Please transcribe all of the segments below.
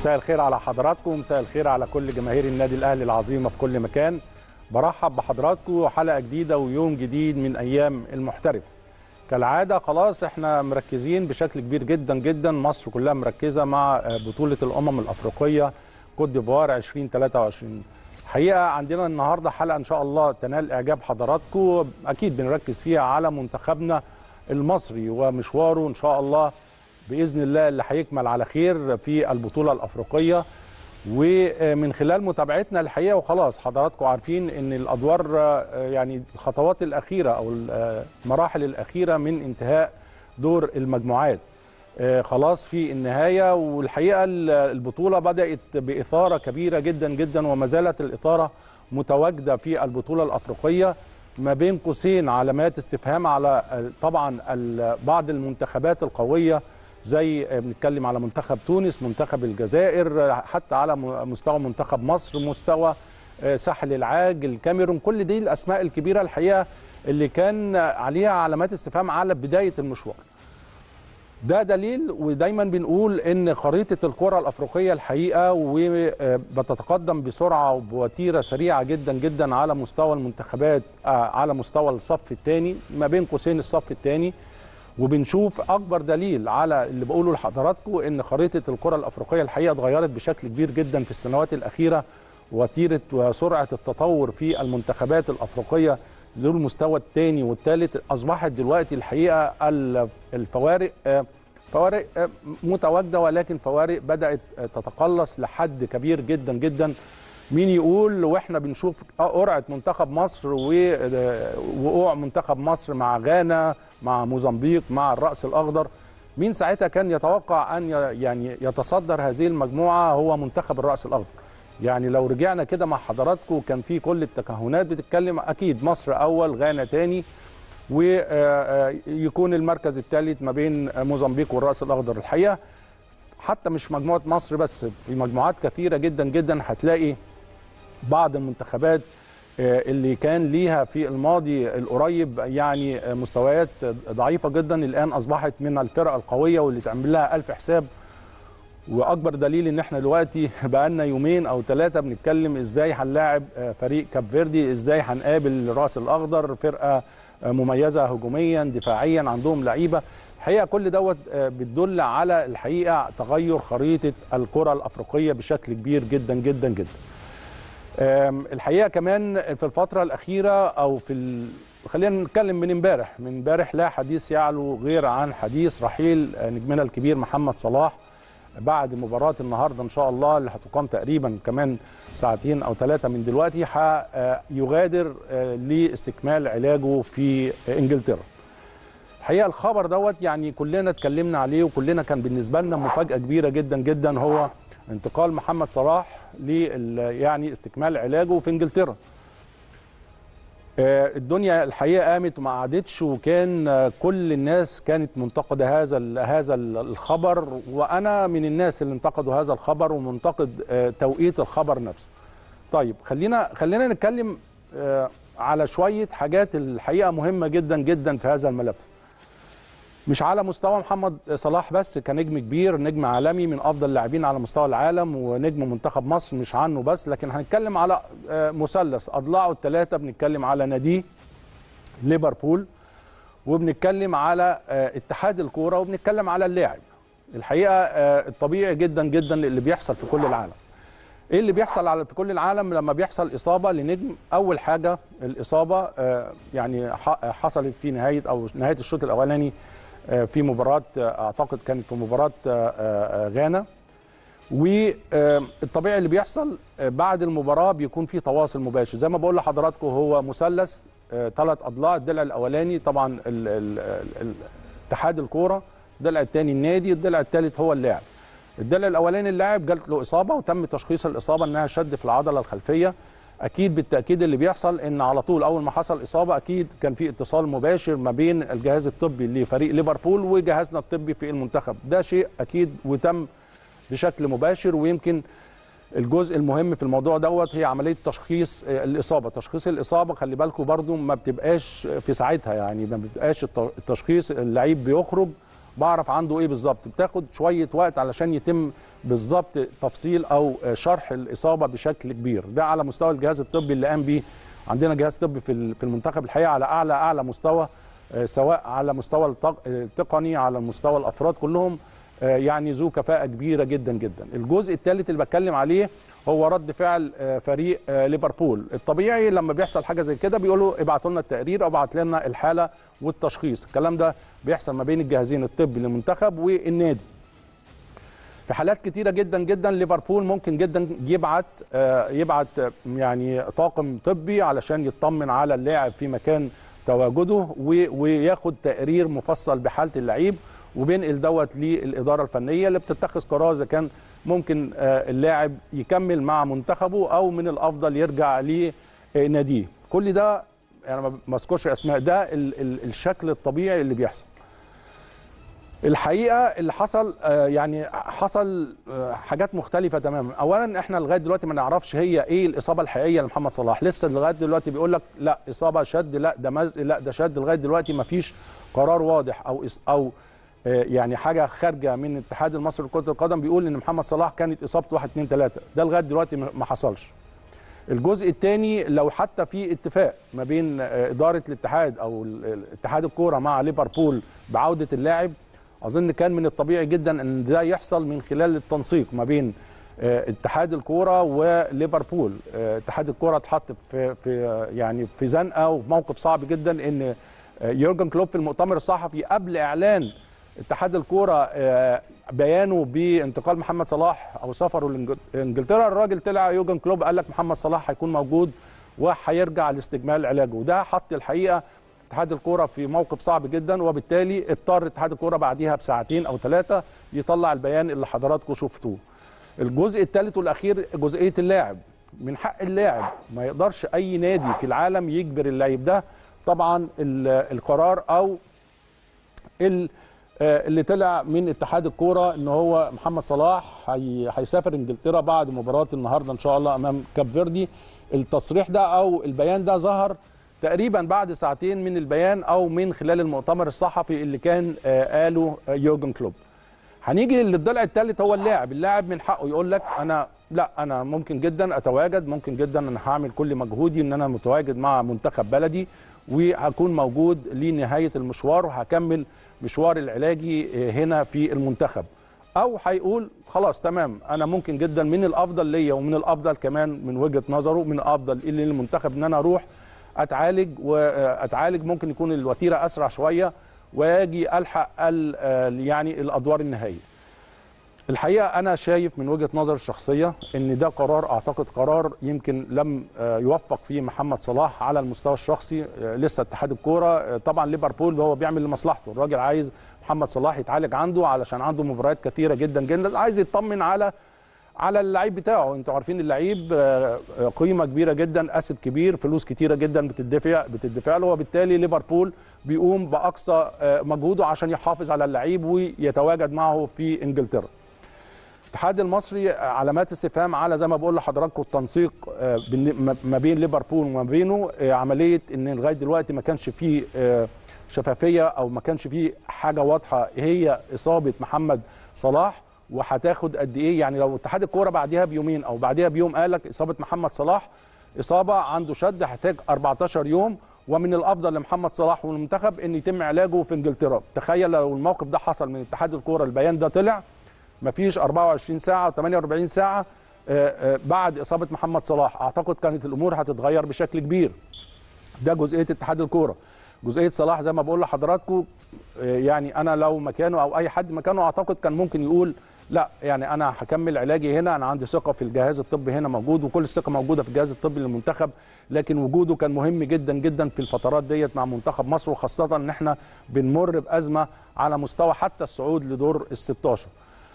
مساء الخير على حضراتكم ومساء الخير على كل جماهير النادي الاهلي العظيمه في كل مكان برحب بحضراتكم حلقه جديده ويوم جديد من ايام المحترف كالعاده خلاص احنا مركزين بشكل كبير جدا جدا مصر كلها مركزه مع بطوله الامم الافريقيه كوت ديفوار 2023 الحقيقه عندنا النهارده حلقه ان شاء الله تنال اعجاب حضراتكم اكيد بنركز فيها على منتخبنا المصري ومشواره ان شاء الله باذن الله اللي هيكمل على خير في البطوله الافريقيه ومن خلال متابعتنا الحقيقه وخلاص حضراتكم عارفين ان الادوار يعني الخطوات الاخيره او المراحل الاخيره من انتهاء دور المجموعات خلاص في النهايه والحقيقه البطوله بدات باثاره كبيره جدا جدا وما زالت الاثاره متواجده في البطوله الافريقيه ما بين قوسين علامات استفهام على طبعا بعض المنتخبات القويه زي بنتكلم على منتخب تونس منتخب الجزائر حتى على مستوى منتخب مصر مستوى ساحل العاج الكاميرون كل دي الاسماء الكبيره الحقيقه اللي كان عليها علامات استفهام على بدايه المشوار ده دليل ودايما بنقول ان خريطه الكره الافريقيه الحقيقه وبتتقدم بسرعه وبوتيره سريعه جدا جدا على مستوى المنتخبات على مستوى الصف الثاني ما بين قوسين الصف الثاني وبنشوف اكبر دليل على اللي بقوله لحضراتكم ان خريطه الكره الافريقيه الحقيقه اتغيرت بشكل كبير جدا في السنوات الاخيره وتيره وسرعه التطور في المنتخبات الافريقيه ذو المستوى الثاني والثالث اصبحت دلوقتي الحقيقه الفوارق فوارق متواجده ولكن فوارق بدات تتقلص لحد كبير جدا جدا مين يقول واحنا بنشوف قرعه منتخب مصر ووقوع منتخب مصر مع غانا مع موزمبيق مع الراس الاخضر مين ساعتها كان يتوقع ان يعني يتصدر هذه المجموعه هو منتخب الراس الاخضر يعني لو رجعنا كده مع حضراتكم كان في كل التكهنات بتتكلم اكيد مصر اول غانا تاني ويكون المركز الثالث ما بين موزمبيق والراس الاخضر الحقيقه حتى مش مجموعه مصر بس في مجموعات كثيره جدا جدا هتلاقي بعض المنتخبات اللي كان ليها في الماضي القريب يعني مستويات ضعيفه جدا الان اصبحت من الفرق القويه واللي تعمل لها الف حساب واكبر دليل ان احنا دلوقتي بقالنا يومين او ثلاثه بنتكلم ازاي هنلاعب فريق كاب فيردي ازاي هنقابل الراس الاخضر فرقه مميزه هجوميا دفاعيا عندهم لعيبه الحقيقه كل دوت بتدل على الحقيقه تغير خريطه الكره الافريقيه بشكل كبير جدا جدا جدا الحقيقه كمان في الفتره الاخيره او في ال... خلينا نتكلم من امبارح من امبارح لا حديث يعلو غير عن حديث رحيل نجمنا الكبير محمد صلاح بعد مباراه النهارده ان شاء الله اللي هتقام تقريبا كمان ساعتين او ثلاثه من دلوقتي هيغادر لاستكمال علاجه في انجلترا. الحقيقه الخبر دوت يعني كلنا اتكلمنا عليه وكلنا كان بالنسبه لنا مفاجاه كبيره جدا جدا هو انتقال محمد صلاح ل يعني استكمال علاجه في انجلترا. الدنيا الحقيقه قامت وما قعدتش وكان كل الناس كانت منتقده هذا هذا الخبر وانا من الناس اللي انتقدوا هذا الخبر ومنتقد توقيت الخبر نفسه. طيب خلينا خلينا نتكلم على شويه حاجات الحقيقه مهمه جدا جدا في هذا الملف. مش على مستوى محمد صلاح بس كنجم كبير نجم عالمي من افضل اللاعبين على مستوى العالم ونجم منتخب مصر مش عنه بس لكن هنتكلم على مثلث اضلاعه الثلاثه بنتكلم على ناديه ليفربول وبنتكلم على اتحاد الكوره وبنتكلم على اللاعب الحقيقه الطبيعي جدا جدا اللي بيحصل في كل العالم ايه اللي بيحصل على في كل العالم لما بيحصل اصابه لنجم اول حاجه الاصابه يعني حصلت في نهايه او نهايه الشوط الاولاني في مباراه اعتقد كانت في مباراه غانا والطبيعي اللي بيحصل بعد المباراه بيكون في تواصل مباشر زي ما بقول لحضراتكم هو مثلث ثلاث اضلاع الضلع الاولاني طبعا اتحاد الكوره الضلع الثاني النادي الضلع الثالث هو اللاعب الضلع الاولاني اللاعب جات له اصابه وتم تشخيص الاصابه انها شد في العضله الخلفيه اكيد بالتاكيد اللي بيحصل ان على طول اول ما حصل اصابه اكيد كان في اتصال مباشر ما بين الجهاز الطبي لفريق ليفربول وجهازنا الطبي في المنتخب ده شيء اكيد وتم بشكل مباشر ويمكن الجزء المهم في الموضوع دوت هي عمليه تشخيص الاصابه تشخيص الاصابه خلي بالكم برضو ما بتبقاش في ساعتها يعني ما بتبقاش التشخيص اللعيب بيخرج بعرف عنده ايه بالظبط بتاخد شويه وقت علشان يتم بالظبط تفصيل او شرح الاصابه بشكل كبير ده على مستوى الجهاز الطبي اللي قام بيه عندنا جهاز طبي في في المنتخب الحقيقه على اعلى اعلى مستوى سواء على مستوى التقني على مستوى الافراد كلهم يعني ذو كفاءه كبيره جدا جدا الجزء الثالث اللي بتكلم عليه هو رد فعل فريق ليفربول الطبيعي لما بيحصل حاجه زي كده بيقولوا ابعتوا لنا التقرير او ابعت لنا الحاله والتشخيص الكلام ده بيحصل ما بين الجهازين الطبي للمنتخب والنادي في حالات كتيره جدا جدا ليفربول ممكن جدا يبعت يبعت يعني طاقم طبي علشان يطمن على اللاعب في مكان تواجده وياخد تقرير مفصل بحاله اللعيب وبينقل دوت للاداره الفنيه اللي بتتخذ قرار اذا كان ممكن اللاعب يكمل مع منتخبه او من الافضل يرجع لناديه كل ده انا يعني ما اذكرش اسماء ده ال ال الشكل الطبيعي اللي بيحصل الحقيقه اللي حصل يعني حصل حاجات مختلفه تماما اولا احنا لغايه دلوقتي ما نعرفش هي ايه الاصابه الحقيقيه لمحمد صلاح لسه لغايه دلوقتي بيقول لك لا اصابه شد لا ده مزق لا ده شد لغايه دلوقتي ما فيش قرار واضح او او يعني حاجه خارجه من الاتحاد المصري لكره القدم بيقول ان محمد صلاح كانت اصابته 1 2 3 ده لغايه دلوقتي ما حصلش الجزء الثاني لو حتى في اتفاق ما بين اداره الاتحاد او اتحاد الكوره مع ليفربول بعوده اللاعب اظن كان من الطبيعي جدا ان ده يحصل من خلال التنسيق ما بين اتحاد الكوره وليفربول اتحاد الكوره اتحط في في يعني في زنقه وفي موقف صعب جدا ان يورجن كلوب في المؤتمر الصحفي قبل اعلان اتحاد الكوره بيانه بانتقال محمد صلاح او سفره لانجلترا الراجل طلع يورجن كلوب قال لك محمد صلاح هيكون موجود وهيرجع لاستكمال علاجه وده حط الحقيقه اتحاد الكوره في موقف صعب جدا وبالتالي اضطر اتحاد الكوره بعديها بساعتين او ثلاثه يطلع البيان اللي حضراتكم شفتوه. الجزء الثالث والاخير جزئيه اللاعب من حق اللاعب ما يقدرش اي نادي في العالم يجبر اللاعب ده طبعا القرار او اللي طلع من اتحاد الكوره ان هو محمد صلاح هيسافر انجلترا بعد مباراه النهارده ان شاء الله امام كاب فيردي التصريح ده او البيان ده ظهر تقريبا بعد ساعتين من البيان او من خلال المؤتمر الصحفي اللي كان قاله يورجن كلوب هنيجي للضلع الثالث هو اللاعب اللاعب من حقه يقول لك انا لا انا ممكن جدا اتواجد ممكن جدا انا هعمل كل مجهودي ان انا متواجد مع منتخب بلدي وهكون موجود لنهايه المشوار وهكمل مشوار العلاجي هنا في المنتخب او هيقول خلاص تمام انا ممكن جدا من الافضل ليا ومن الافضل كمان من وجهه نظره من الافضل للمنتخب ان انا اروح اتعالج واتعالج ممكن يكون الوتيره اسرع شويه واجي الحق يعني الادوار النهائيه. الحقيقه انا شايف من وجهه نظري الشخصيه ان ده قرار اعتقد قرار يمكن لم يوفق فيه محمد صلاح على المستوى الشخصي لسه اتحاد الكوره طبعا ليفربول هو بيعمل لمصلحته الراجل عايز محمد صلاح يتعالج عنده علشان عنده مباريات كثيره جدا جدا عايز يطمن على على اللعيب بتاعه انتوا عارفين اللعيب قيمه كبيره جدا اسد كبير فلوس كتيره جدا بتدفع بتدفع له وبالتالي ليفربول بيقوم باقصى مجهوده عشان يحافظ على اللعيب ويتواجد معه في انجلترا الاتحاد المصري علامات استفهام على زي ما بقول لحضراتكم التنسيق ما بين ليفربول وما بينه عمليه ان لغايه دلوقتي ما كانش فيه شفافيه او ما كانش فيه حاجه واضحه هي اصابه محمد صلاح وهتاخد قد ايه يعني لو اتحاد الكوره بعديها بيومين او بعديها بيوم قال لك اصابه محمد صلاح اصابه عنده شد هيحتاج 14 يوم ومن الافضل لمحمد صلاح والمنتخب ان يتم علاجه في انجلترا تخيل لو الموقف ده حصل من اتحاد الكوره البيان ده طلع مفيش 24 ساعه و48 ساعه بعد اصابه محمد صلاح اعتقد كانت الامور هتتغير بشكل كبير ده جزئيه اتحاد الكوره جزئيه صلاح زي ما بقول لحضراتكم يعني انا لو مكانه او اي حد مكانه اعتقد كان ممكن يقول لا يعني انا هكمل علاجي هنا انا عندي ثقه في الجهاز الطبي هنا موجود وكل الثقه موجوده في الجهاز الطبي للمنتخب لكن وجوده كان مهم جدا جدا في الفترات ديت مع منتخب مصر وخاصه ان احنا بنمر بازمه على مستوى حتى الصعود لدور ال 16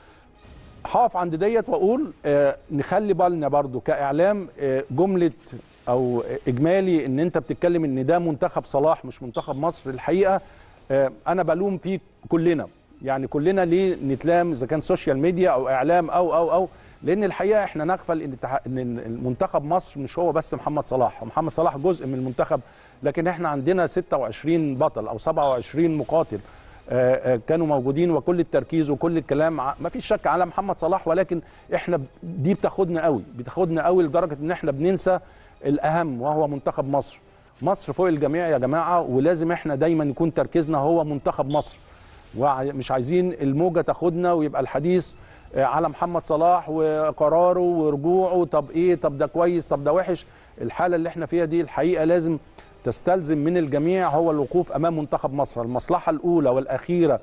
هقف عند ديت واقول آه نخلي بالنا برضو كاعلام آه جمله او اجمالي ان انت بتتكلم ان ده منتخب صلاح مش منتخب مصر الحقيقه آه انا بلوم فيه كلنا يعني كلنا ليه نتلام اذا كان سوشيال ميديا او اعلام او او او لان الحقيقه احنا نغفل ان ان المنتخب مصر مش هو بس محمد صلاح محمد صلاح جزء من المنتخب لكن احنا عندنا 26 بطل او 27 مقاتل آه، آه، كانوا موجودين وكل التركيز وكل الكلام ما فيش شك على محمد صلاح ولكن احنا دي بتاخدنا قوي بتاخدنا قوي لدرجه ان احنا بننسى الاهم وهو منتخب مصر مصر فوق الجميع يا جماعه ولازم احنا دايما يكون تركيزنا هو منتخب مصر ومش عايزين الموجه تاخدنا ويبقى الحديث آه، على محمد صلاح وقراره ورجوعه طب ايه طب ده كويس طب ده وحش الحاله اللي احنا فيها دي الحقيقه لازم تستلزم من الجميع هو الوقوف امام منتخب مصر المصلحه الاولى والاخيره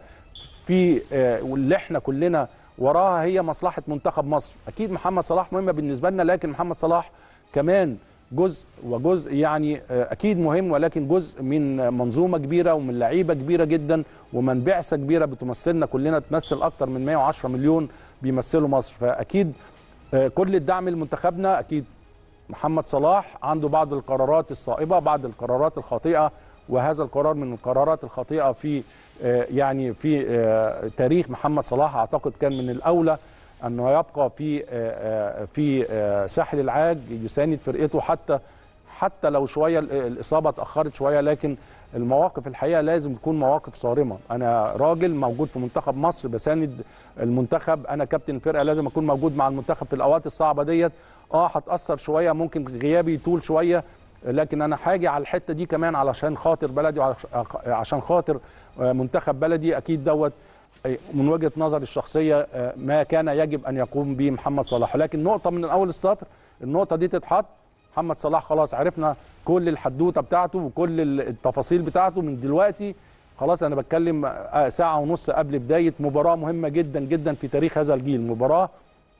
في آه، واللي احنا كلنا وراها هي مصلحه منتخب مصر اكيد محمد صلاح مهمه بالنسبه لنا لكن محمد صلاح كمان جزء وجزء يعني آه، اكيد مهم ولكن جزء من منظومه كبيره ومن لعيبه كبيره جدا ومن بعثه كبيره بتمثلنا كلنا تمثل اكتر من 110 مليون بيمثلوا مصر فاكيد آه، كل الدعم لمنتخبنا اكيد محمد صلاح عنده بعض القرارات الصائبه بعض القرارات الخاطئه وهذا القرار من القرارات الخاطئه في آه، يعني في آه، تاريخ محمد صلاح اعتقد كان من الاولى انه يبقى في آه، آه، في آه، ساحل العاج يساند فرقته حتى حتى لو شويه ال- الاصابه اتاخرت شويه لكن المواقف الحقيقه لازم تكون مواقف صارمه انا راجل موجود في منتخب مصر بساند المنتخب انا كابتن الفرقه لازم اكون موجود مع المنتخب في الاوقات الصعبه ديت اه هتاثر شويه ممكن غيابي يطول شويه لكن انا حاجي على الحته دي كمان علشان خاطر بلدي وعشان خاطر آه، منتخب بلدي اكيد دوت آه، من وجهه نظري الشخصيه آه، ما كان يجب ان يقوم به محمد صلاح لكن نقطه من اول السطر النقطه دي تتحط محمد صلاح خلاص عرفنا كل الحدوته بتاعته وكل التفاصيل بتاعته من دلوقتي خلاص انا بتكلم آه، ساعه ونص قبل بدايه مباراه مهمه جدا جدا في تاريخ هذا الجيل مباراه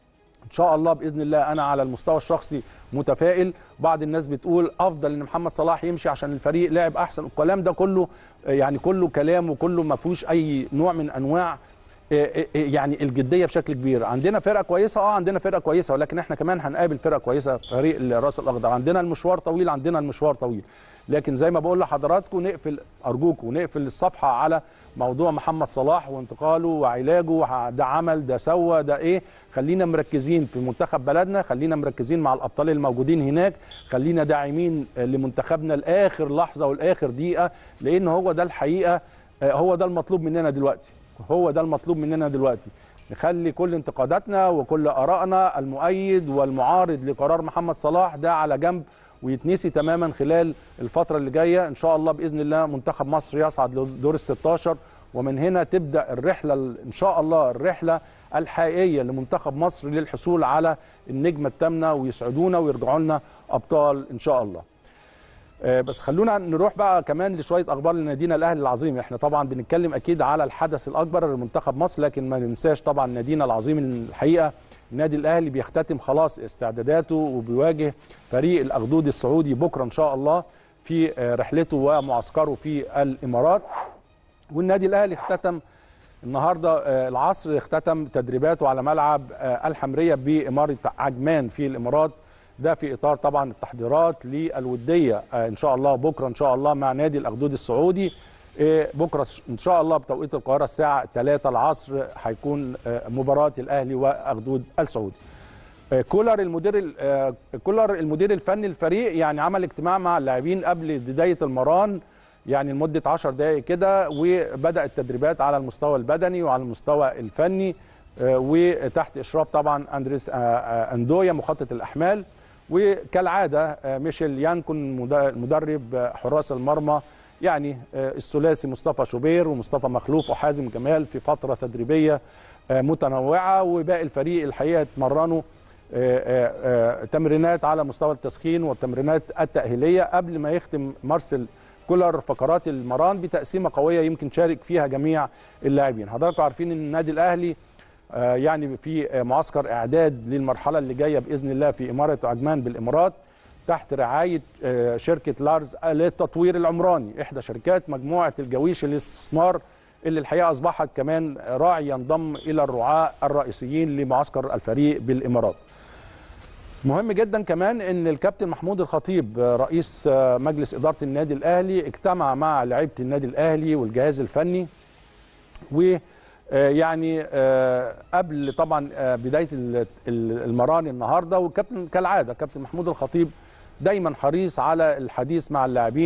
ان شاء الله باذن الله انا على المستوى الشخصي متفائل بعض الناس بتقول افضل ان محمد صلاح يمشي عشان الفريق لعب احسن الكلام ده كله آه، يعني كله كلام وكله ما فيهوش اي نوع من انواع آه، آه، يعني الجديه بشكل كبير عندنا فرقه كويسه اه عندنا فرقه كويسه ولكن احنا كمان هنقابل فرقه كويسه فريق الراس الاخضر عندنا المشوار طويل عندنا المشوار طويل لكن زي ما بقول لحضراتكم نقفل ارجوكم نقفل الصفحه على موضوع محمد صلاح وانتقاله وعلاجه ده عمل ده سوى ده ايه خلينا مركزين في منتخب بلدنا خلينا مركزين مع الابطال الموجودين هناك خلينا داعمين لمنتخبنا لاخر لحظه والاخر دقيقه لان هو ده الحقيقه آه، هو ده المطلوب مننا دلوقتي هو ده المطلوب مننا دلوقتي نخلي كل انتقاداتنا وكل ارائنا المؤيد والمعارض لقرار محمد صلاح ده على جنب ويتنسي تماما خلال الفتره اللي جايه ان شاء الله باذن الله منتخب مصر يصعد لدور ال 16 ومن هنا تبدا الرحله ال- ان شاء الله الرحله الحقيقيه لمنتخب مصر للحصول على النجمه الثامنه ويسعدونا ويرجعوا لنا ابطال ان شاء الله آه، بس خلونا نروح بقى كمان لشويه اخبار لنادينا الاهلي العظيم احنا طبعا بنتكلم اكيد على الحدث الاكبر لمنتخب مصر لكن ما ننساش طبعا نادينا العظيم الحقيقه النادي الاهلي بيختتم خلاص استعداداته وبيواجه فريق الاخدود السعودي بكره ان شاء الله في آه، رحلته ومعسكره في الامارات والنادي الاهلي اختتم النهارده آه، العصر اختتم تدريباته على ملعب آه، الحمريه باماره عجمان في الامارات ده في اطار طبعا التحضيرات للوديه آه، ان شاء الله بكره ان شاء الله مع نادي الاخدود السعودي آه، بكره ان شاء الله بتوقيت القاهره الساعه 3 العصر هيكون آه، مباراه الاهلي واخدود السعودي آه، كولر المدير ال- آه، كولر المدير الفني الفريق يعني عمل اجتماع مع اللاعبين قبل بدايه المران يعني لمده 10 دقائق كده وبدا التدريبات على المستوى البدني وعلى المستوى الفني آه، وتحت اشراف طبعا اندريس آه، آه، اندويا مخطط الاحمال وكالعاده آه، ميشيل يانكون مد- مدرب آه، حراس المرمى يعني آه، الثلاثي مصطفى شوبير ومصطفى مخلوف وحازم جمال في فتره تدريبيه آه، متنوعه وباقي الفريق الحقيقه اتمرنوا آه، آه، آه، تمرينات على مستوى التسخين والتمرينات التأهيلية قبل ما يختم مارسيل كولر فقرات المران بتقسيمة قوية يمكن شارك فيها جميع اللاعبين حضراتكم عارفين ان النادي الأهلي آه، يعني في آه، معسكر إعداد للمرحلة اللي جاية بإذن الله في إمارة عجمان بالإمارات تحت رعاية آه، شركة لارز للتطوير العمراني إحدى شركات مجموعة الجويش للاستثمار اللي الحقيقة أصبحت كمان راعي ينضم إلى الرعاة الرئيسيين لمعسكر الفريق بالإمارات مهم جدا كمان ان الكابتن محمود الخطيب آه، رئيس آه، مجلس اداره النادي الاهلي اجتمع مع لعيبه النادي الاهلي والجهاز الفني و آه، يعني آه، قبل طبعا آه، بدايه ال- ال- المران النهارده والكابتن كالعاده كابتن محمود الخطيب دايما حريص على الحديث مع اللاعبين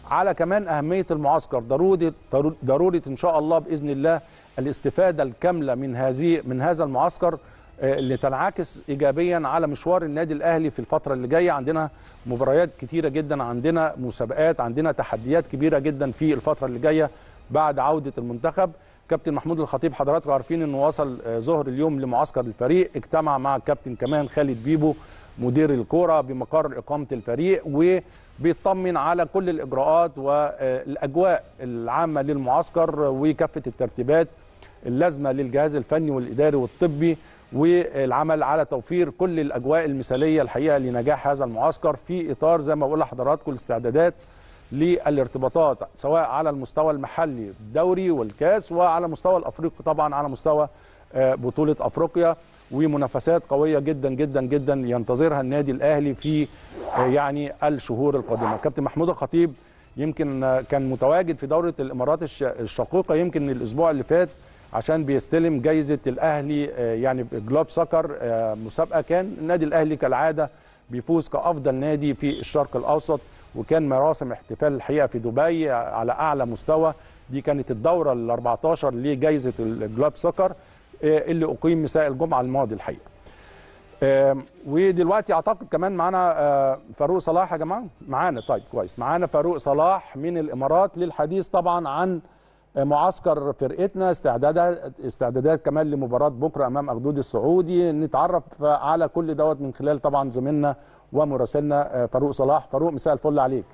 على كمان اهميه المعسكر ضروره ضروره ان شاء الله باذن الله الاستفاده الكامله من هذه من هذا المعسكر اللي تنعكس ايجابيا على مشوار النادي الاهلي في الفتره اللي جايه عندنا مباريات كتيره جدا عندنا مسابقات عندنا تحديات كبيره جدا في الفتره اللي جايه بعد عوده المنتخب كابتن محمود الخطيب حضراتكم عارفين انه وصل ظهر اليوم لمعسكر الفريق اجتمع مع الكابتن كمان خالد بيبو مدير الكوره بمقر اقامه الفريق وبيطمن على كل الاجراءات والاجواء العامه للمعسكر وكافه الترتيبات اللازمه للجهاز الفني والاداري والطبي والعمل على توفير كل الاجواء المثاليه الحقيقه لنجاح هذا المعسكر في اطار زي ما بقول لحضراتكم الاستعدادات للارتباطات سواء على المستوى المحلي الدوري والكاس وعلى مستوى الافريقي طبعا على مستوى بطوله افريقيا ومنافسات قويه جدا جدا جدا ينتظرها النادي الاهلي في يعني الشهور القادمه كابتن محمود الخطيب يمكن كان متواجد في دوره الامارات الشقيقه يمكن الاسبوع اللي فات عشان بيستلم جايزه الاهلي يعني جلوب سكر مسابقه كان النادي الاهلي كالعاده بيفوز كافضل نادي في الشرق الاوسط وكان مراسم احتفال الحقيقه في دبي على اعلى مستوى دي كانت الدوره ال 14 لجائزه الجلوب سكر اللي اقيم مساء الجمعه الماضي الحقيقه. ودلوقتي اعتقد كمان معانا فاروق صلاح يا جماعه معانا طيب كويس معانا فاروق صلاح من الامارات للحديث طبعا عن معسكر فرقتنا استعدادات استعدادات كمان لمباراه بكره امام اخدود السعودي نتعرف على كل دوت من خلال طبعا زميلنا ومراسلنا فاروق صلاح فاروق مساء الفل عليك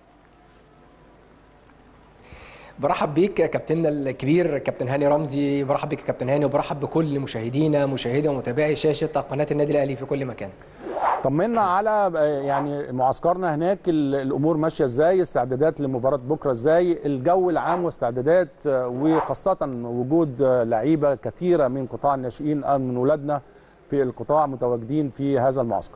برحب بيك يا كابتننا الكبير كابتن هاني رمزي برحب بيك يا كابتن هاني وبرحب بكل مشاهدينا مشاهدي ومتابعي شاشه قناه النادي الاهلي في كل مكان طمنا على يعني معسكرنا هناك الامور ماشيه ازاي استعدادات لمباراه بكره ازاي الجو العام واستعدادات وخاصه وجود لعيبه كثيره من قطاع الناشئين من ولادنا في القطاع متواجدين في هذا المعسكر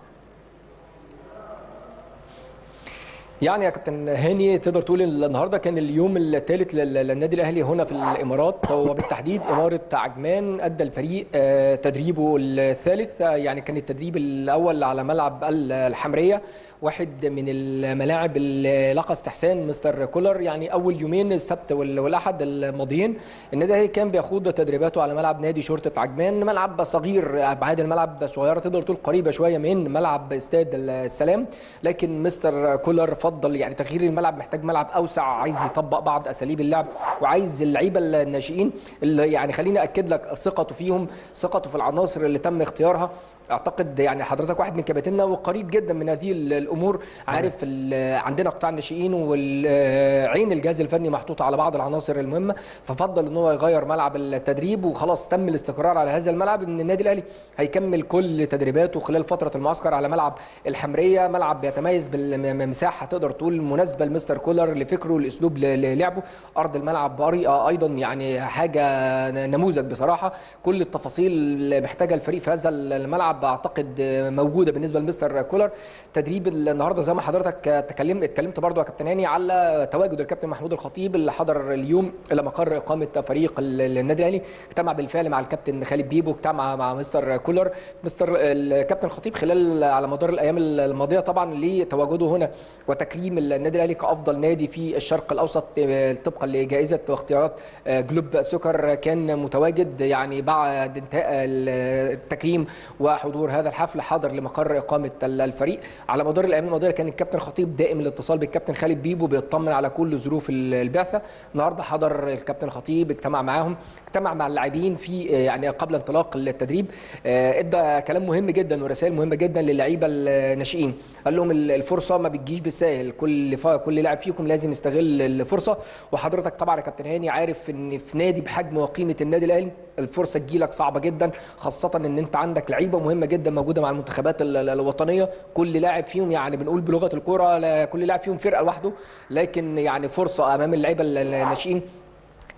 يعني يا كابتن هاني تقدر تقول النهارده كان اليوم الثالث للنادي الاهلي هنا في الامارات وبالتحديد اماره عجمان ادى الفريق تدريبه الثالث يعني كان التدريب الاول على ملعب الحمريه واحد من الملاعب اللي لقى استحسان مستر كولر يعني اول يومين السبت والاحد الماضيين النادي الاهلي كان بيخوض تدريباته على ملعب نادي شرطه عجمان ملعب صغير ابعاد الملعب صغيره تقدر تقول قريبه شويه من ملعب استاد السلام لكن مستر كولر فضل يعني تغيير الملعب محتاج ملعب اوسع عايز يطبق بعض اساليب اللعب وعايز اللعيبه الناشئين اللي يعني خليني اكد لك ثقته فيهم ثقته في العناصر اللي تم اختيارها اعتقد يعني حضرتك واحد من كباتننا وقريب جدا من هذه الامور عارف عندنا قطاع الناشئين والعين الجهاز الفني محطوطه على بعض العناصر المهمه ففضل ان هو يغير ملعب التدريب وخلاص تم الاستقرار على هذا الملعب ان النادي الاهلي هيكمل كل تدريباته خلال فتره المعسكر على ملعب الحمريه ملعب بيتميز بالمساحه تقدر تقول مناسبه لمستر كولر لفكره الاسلوب للعبه ارض الملعب بريئه ايضا يعني حاجه نموذج بصراحه كل التفاصيل اللي محتاجها الفريق في هذا الملعب اعتقد موجوده بالنسبه لمستر كولر تدريب النهارده زي ما حضرتك اتكلمت اتكلمت برضو يا كابتن هاني على تواجد الكابتن محمود الخطيب اللي حضر اليوم الى مقر اقامه فريق النادي الاهلي اجتمع بالفعل مع الكابتن خالد بيبو اجتمع مع مستر كولر مستر الكابتن الخطيب خلال على مدار الايام الماضيه طبعا لتواجده هنا وتكريم النادي الاهلي كافضل نادي في الشرق الاوسط طبقا لجائزه واختيارات جلوب سكر كان متواجد يعني بعد انتهاء التكريم وحضور هذا الحفل حاضر لمقر اقامه الفريق على مدار الايام الماضيه كان الكابتن خطيب دائم الاتصال بالكابتن خالد بيبو بيطمن على كل ظروف البعثه النهارده حضر الكابتن خطيب اجتمع معاهم اجتمع مع اللاعبين في يعني قبل انطلاق التدريب ادى كلام مهم جدا ورسائل مهمه جدا للعيبه الناشئين قال لهم الفرصه ما بتجيش بالساهل كل كل لاعب فيكم لازم يستغل الفرصه وحضرتك طبعا يا كابتن هاني عارف ان في نادي بحجم وقيمه النادي الاهلي الفرصه تجيلك صعبه جدا خاصه ان انت عندك لعيبه مهمه جدا موجوده مع المنتخبات الوطنيه كل لاعب فيهم يعني بنقول بلغه الكوره كل لاعب فيهم فرقه لوحده لكن يعني فرصه امام اللعيبه الناشئين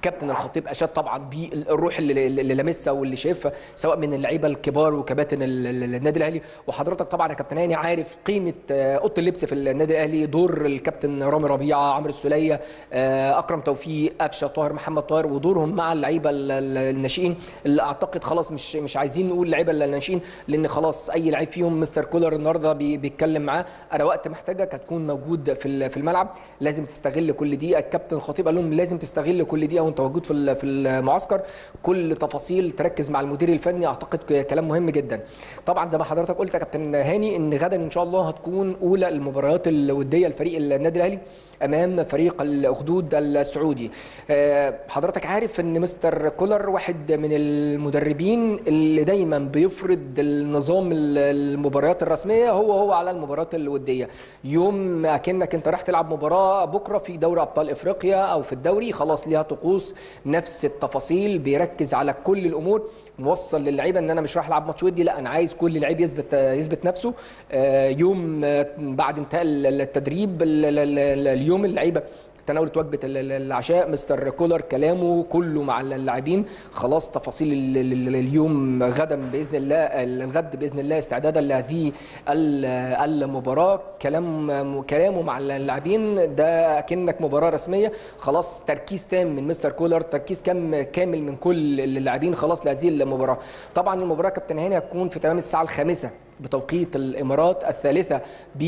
كابتن الخطيب اشاد طبعا بالروح اللي, اللي لامسها واللي شايفها سواء من اللعيبه الكبار وكباتن ال- ال- النادي الاهلي وحضرتك طبعا يا كابتن هاني عارف قيمه آه، اوضه اللبس في النادي الاهلي دور الكابتن رامي ربيعه عمرو السوليه آه، اكرم توفيق قفشه طاهر محمد طاهر ودورهم مع اللعيبه ال- ال- الناشئين اللي اعتقد خلاص مش مش عايزين نقول لعيبه الناشئين لان خلاص اي لعيب فيهم مستر كولر النهارده بي- بيتكلم معاه انا وقت محتاجك هتكون موجود في ال- في الملعب لازم تستغل كل دقيقه الكابتن الخطيب قال لهم لازم تستغل كل دقيقه وانت موجود في ال- في المعسكر كل تفاصيل تركز مع المدير الفني اعتقد ك- كلام مهم جدا طبعا زي ما حضرتك قلت يا كابتن هاني ان غدا ان شاء الله هتكون اولى المباريات الوديه لفريق النادي الاهلي امام فريق الاخدود السعودي آه، حضرتك عارف ان مستر كولر واحد من المدربين اللي دايما بيفرض النظام ال- المباريات الرسميه هو هو على المباريات الوديه يوم اكنك انت راح تلعب مباراه بكره في دوري ابطال افريقيا او في الدوري خلاص ليها طقوس نفس التفاصيل بيركز على كل الامور موصل للعيبه ان انا مش رايح العب ماتش ودي لا انا عايز كل لعيب يثبت يثبت نفسه آه، يوم آه، بعد انتهاء التدريب ال- ال- ال- اليوم اللعيبه تناولت وجبه ال- ال- العشاء مستر كولر كلامه كله مع اللاعبين خلاص تفاصيل ال- ال- ال- اليوم غدا باذن الله الغد باذن الله استعدادا لهذه ال- المباراه كلام كلامه مع اللاعبين ده كأنك مباراه رسميه خلاص تركيز تام من مستر كولر تركيز كام كامل من كل اللاعبين خلاص لهذه المباراه طبعا المباراه كابتن هاني هتكون في تمام الساعه الخامسه بتوقيت الامارات الثالثه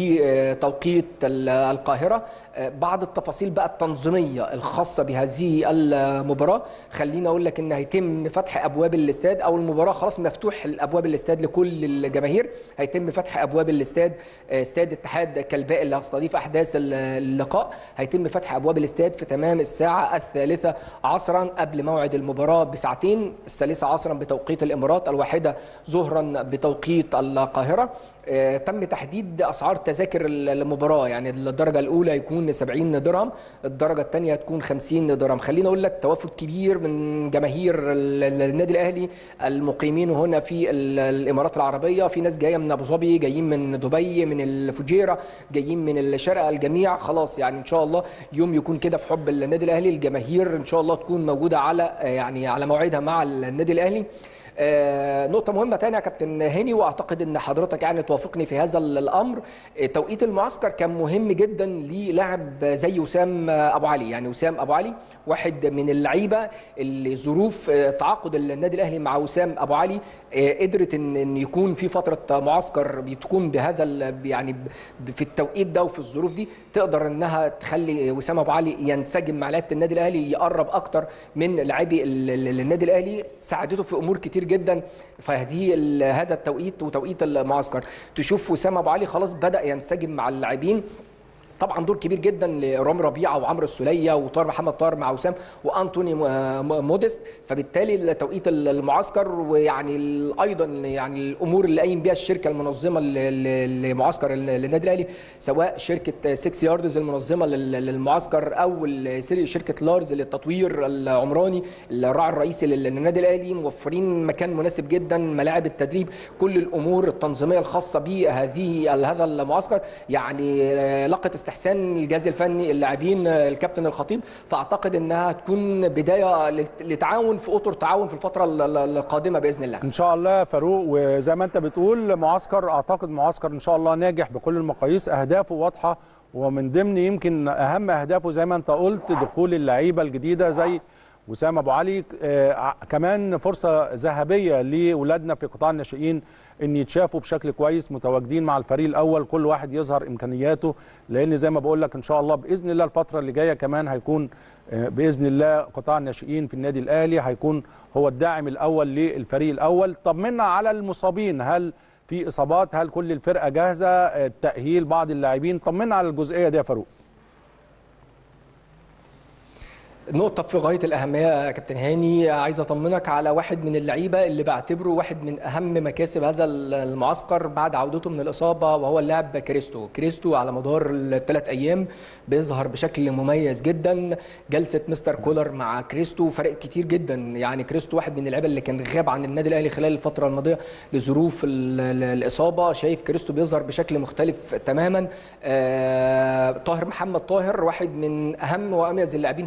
بتوقيت ال- القاهره بعض التفاصيل بقى التنظيميه الخاصه بهذه المباراه خليني اقول لك ان هيتم فتح ابواب الاستاد او المباراه خلاص مفتوح الابواب الاستاد لكل الجماهير هيتم فتح ابواب الاستاد استاد اتحاد كلباء اللي هيستضيف احداث اللقاء هيتم فتح ابواب الاستاد في تمام الساعه الثالثه عصرا قبل موعد المباراه بساعتين الثالثه عصرا بتوقيت الامارات الواحده ظهرا بتوقيت القاهره آه، تم تحديد اسعار تذاكر المباراه يعني الدرجه الاولى يكون 70 درهم الدرجه الثانيه تكون 50 درهم خليني اقول لك توافد كبير من جماهير ال- ال- النادي الاهلي المقيمين هنا في ال- الامارات العربيه في ناس جايه من ابو ظبي جايين من دبي من الفجيره جايين من الشارقه الجميع خلاص يعني ان شاء الله يوم يكون كده في حب النادي الاهلي الجماهير ان شاء الله تكون موجوده على آه، يعني على موعدها مع النادي الاهلي آه، نقطة مهمة تانية يا كابتن هاني واعتقد ان حضرتك يعني توافقني في هذا ال- الامر آه، توقيت المعسكر كان مهم جدا للاعب زي وسام آه، ابو علي يعني وسام ابو علي واحد من اللعيبة اللي ظروف آه، تعاقد النادي الاهلي مع وسام ابو علي آه، قدرت ان إن يكون في فترة معسكر بتكون بهذا ال- يعني ب- في التوقيت ده وفي الظروف دي تقدر انها تخلي وسام ابو علي ينسجم مع لعيبة النادي الاهلي يقرب اكتر من لاعبي ال- ال- النادي الاهلي ساعدته في امور كتير جدا في هذه ال- هذا التوقيت وتوقيت المعسكر تشوف وسام ابو علي خلاص بدا ينسجم مع اللاعبين طبعا دور كبير جدا لرامي ربيعه وعمرو السوليه وطاهر محمد طاهر مع وسام وانتوني م- م- موديست فبالتالي توقيت المعسكر ويعني ال- ايضا يعني الامور اللي قايم بها الشركه المنظمه ل- ل- لمعسكر ال- للنادي الاهلي سواء شركه 6 ياردز المنظمه لل- للمعسكر او ال- شركه لارز للتطوير العمراني الراعي الرئيسي لل- للنادي الاهلي موفرين مكان مناسب جدا ملاعب التدريب كل الامور التنظيميه الخاصه بهذه هذا المعسكر يعني آه، لقت استحسان الجهاز الفني اللاعبين آه، الكابتن الخطيب فاعتقد انها تكون بدايه لت- لتعاون في اطر تعاون في الفتره ال- ال- القادمه باذن الله ان شاء الله يا فاروق وزي ما انت بتقول معسكر اعتقد معسكر ان شاء الله ناجح بكل المقاييس اهدافه واضحه ومن ضمن يمكن اهم اهدافه زي ما انت قلت دخول اللعيبه الجديده زي وسام ابو علي آه ع- كمان فرصه ذهبيه لاولادنا في قطاع الناشئين ان يتشافوا بشكل كويس متواجدين مع الفريق الاول كل واحد يظهر امكانياته لان زي ما بقول لك ان شاء الله باذن الله الفتره اللي جايه كمان هيكون آه، باذن الله قطاع الناشئين في النادي الاهلي هيكون هو الداعم الاول للفريق الاول طمنا على المصابين هل في اصابات هل كل الفرقه جاهزه آه، تاهيل بعض اللاعبين طمنا على الجزئيه دي يا فاروق نقطة في غاية الأهمية يا كابتن هاني عايز أطمنك على واحد من اللعيبة اللي بعتبره واحد من أهم مكاسب هذا المعسكر بعد عودته من الإصابة وهو اللاعب كريستو كريستو على مدار الثلاث أيام بيظهر بشكل مميز جدا جلسة مستر كولر مع كريستو فرق كتير جدا يعني كريستو واحد من اللعيبة اللي كان غاب عن النادي الأهلي خلال الفترة الماضية لظروف ال- ال- الإصابة شايف كريستو بيظهر بشكل مختلف تماما آه، طاهر محمد طاهر واحد من أهم وأميز اللاعبين في معسكر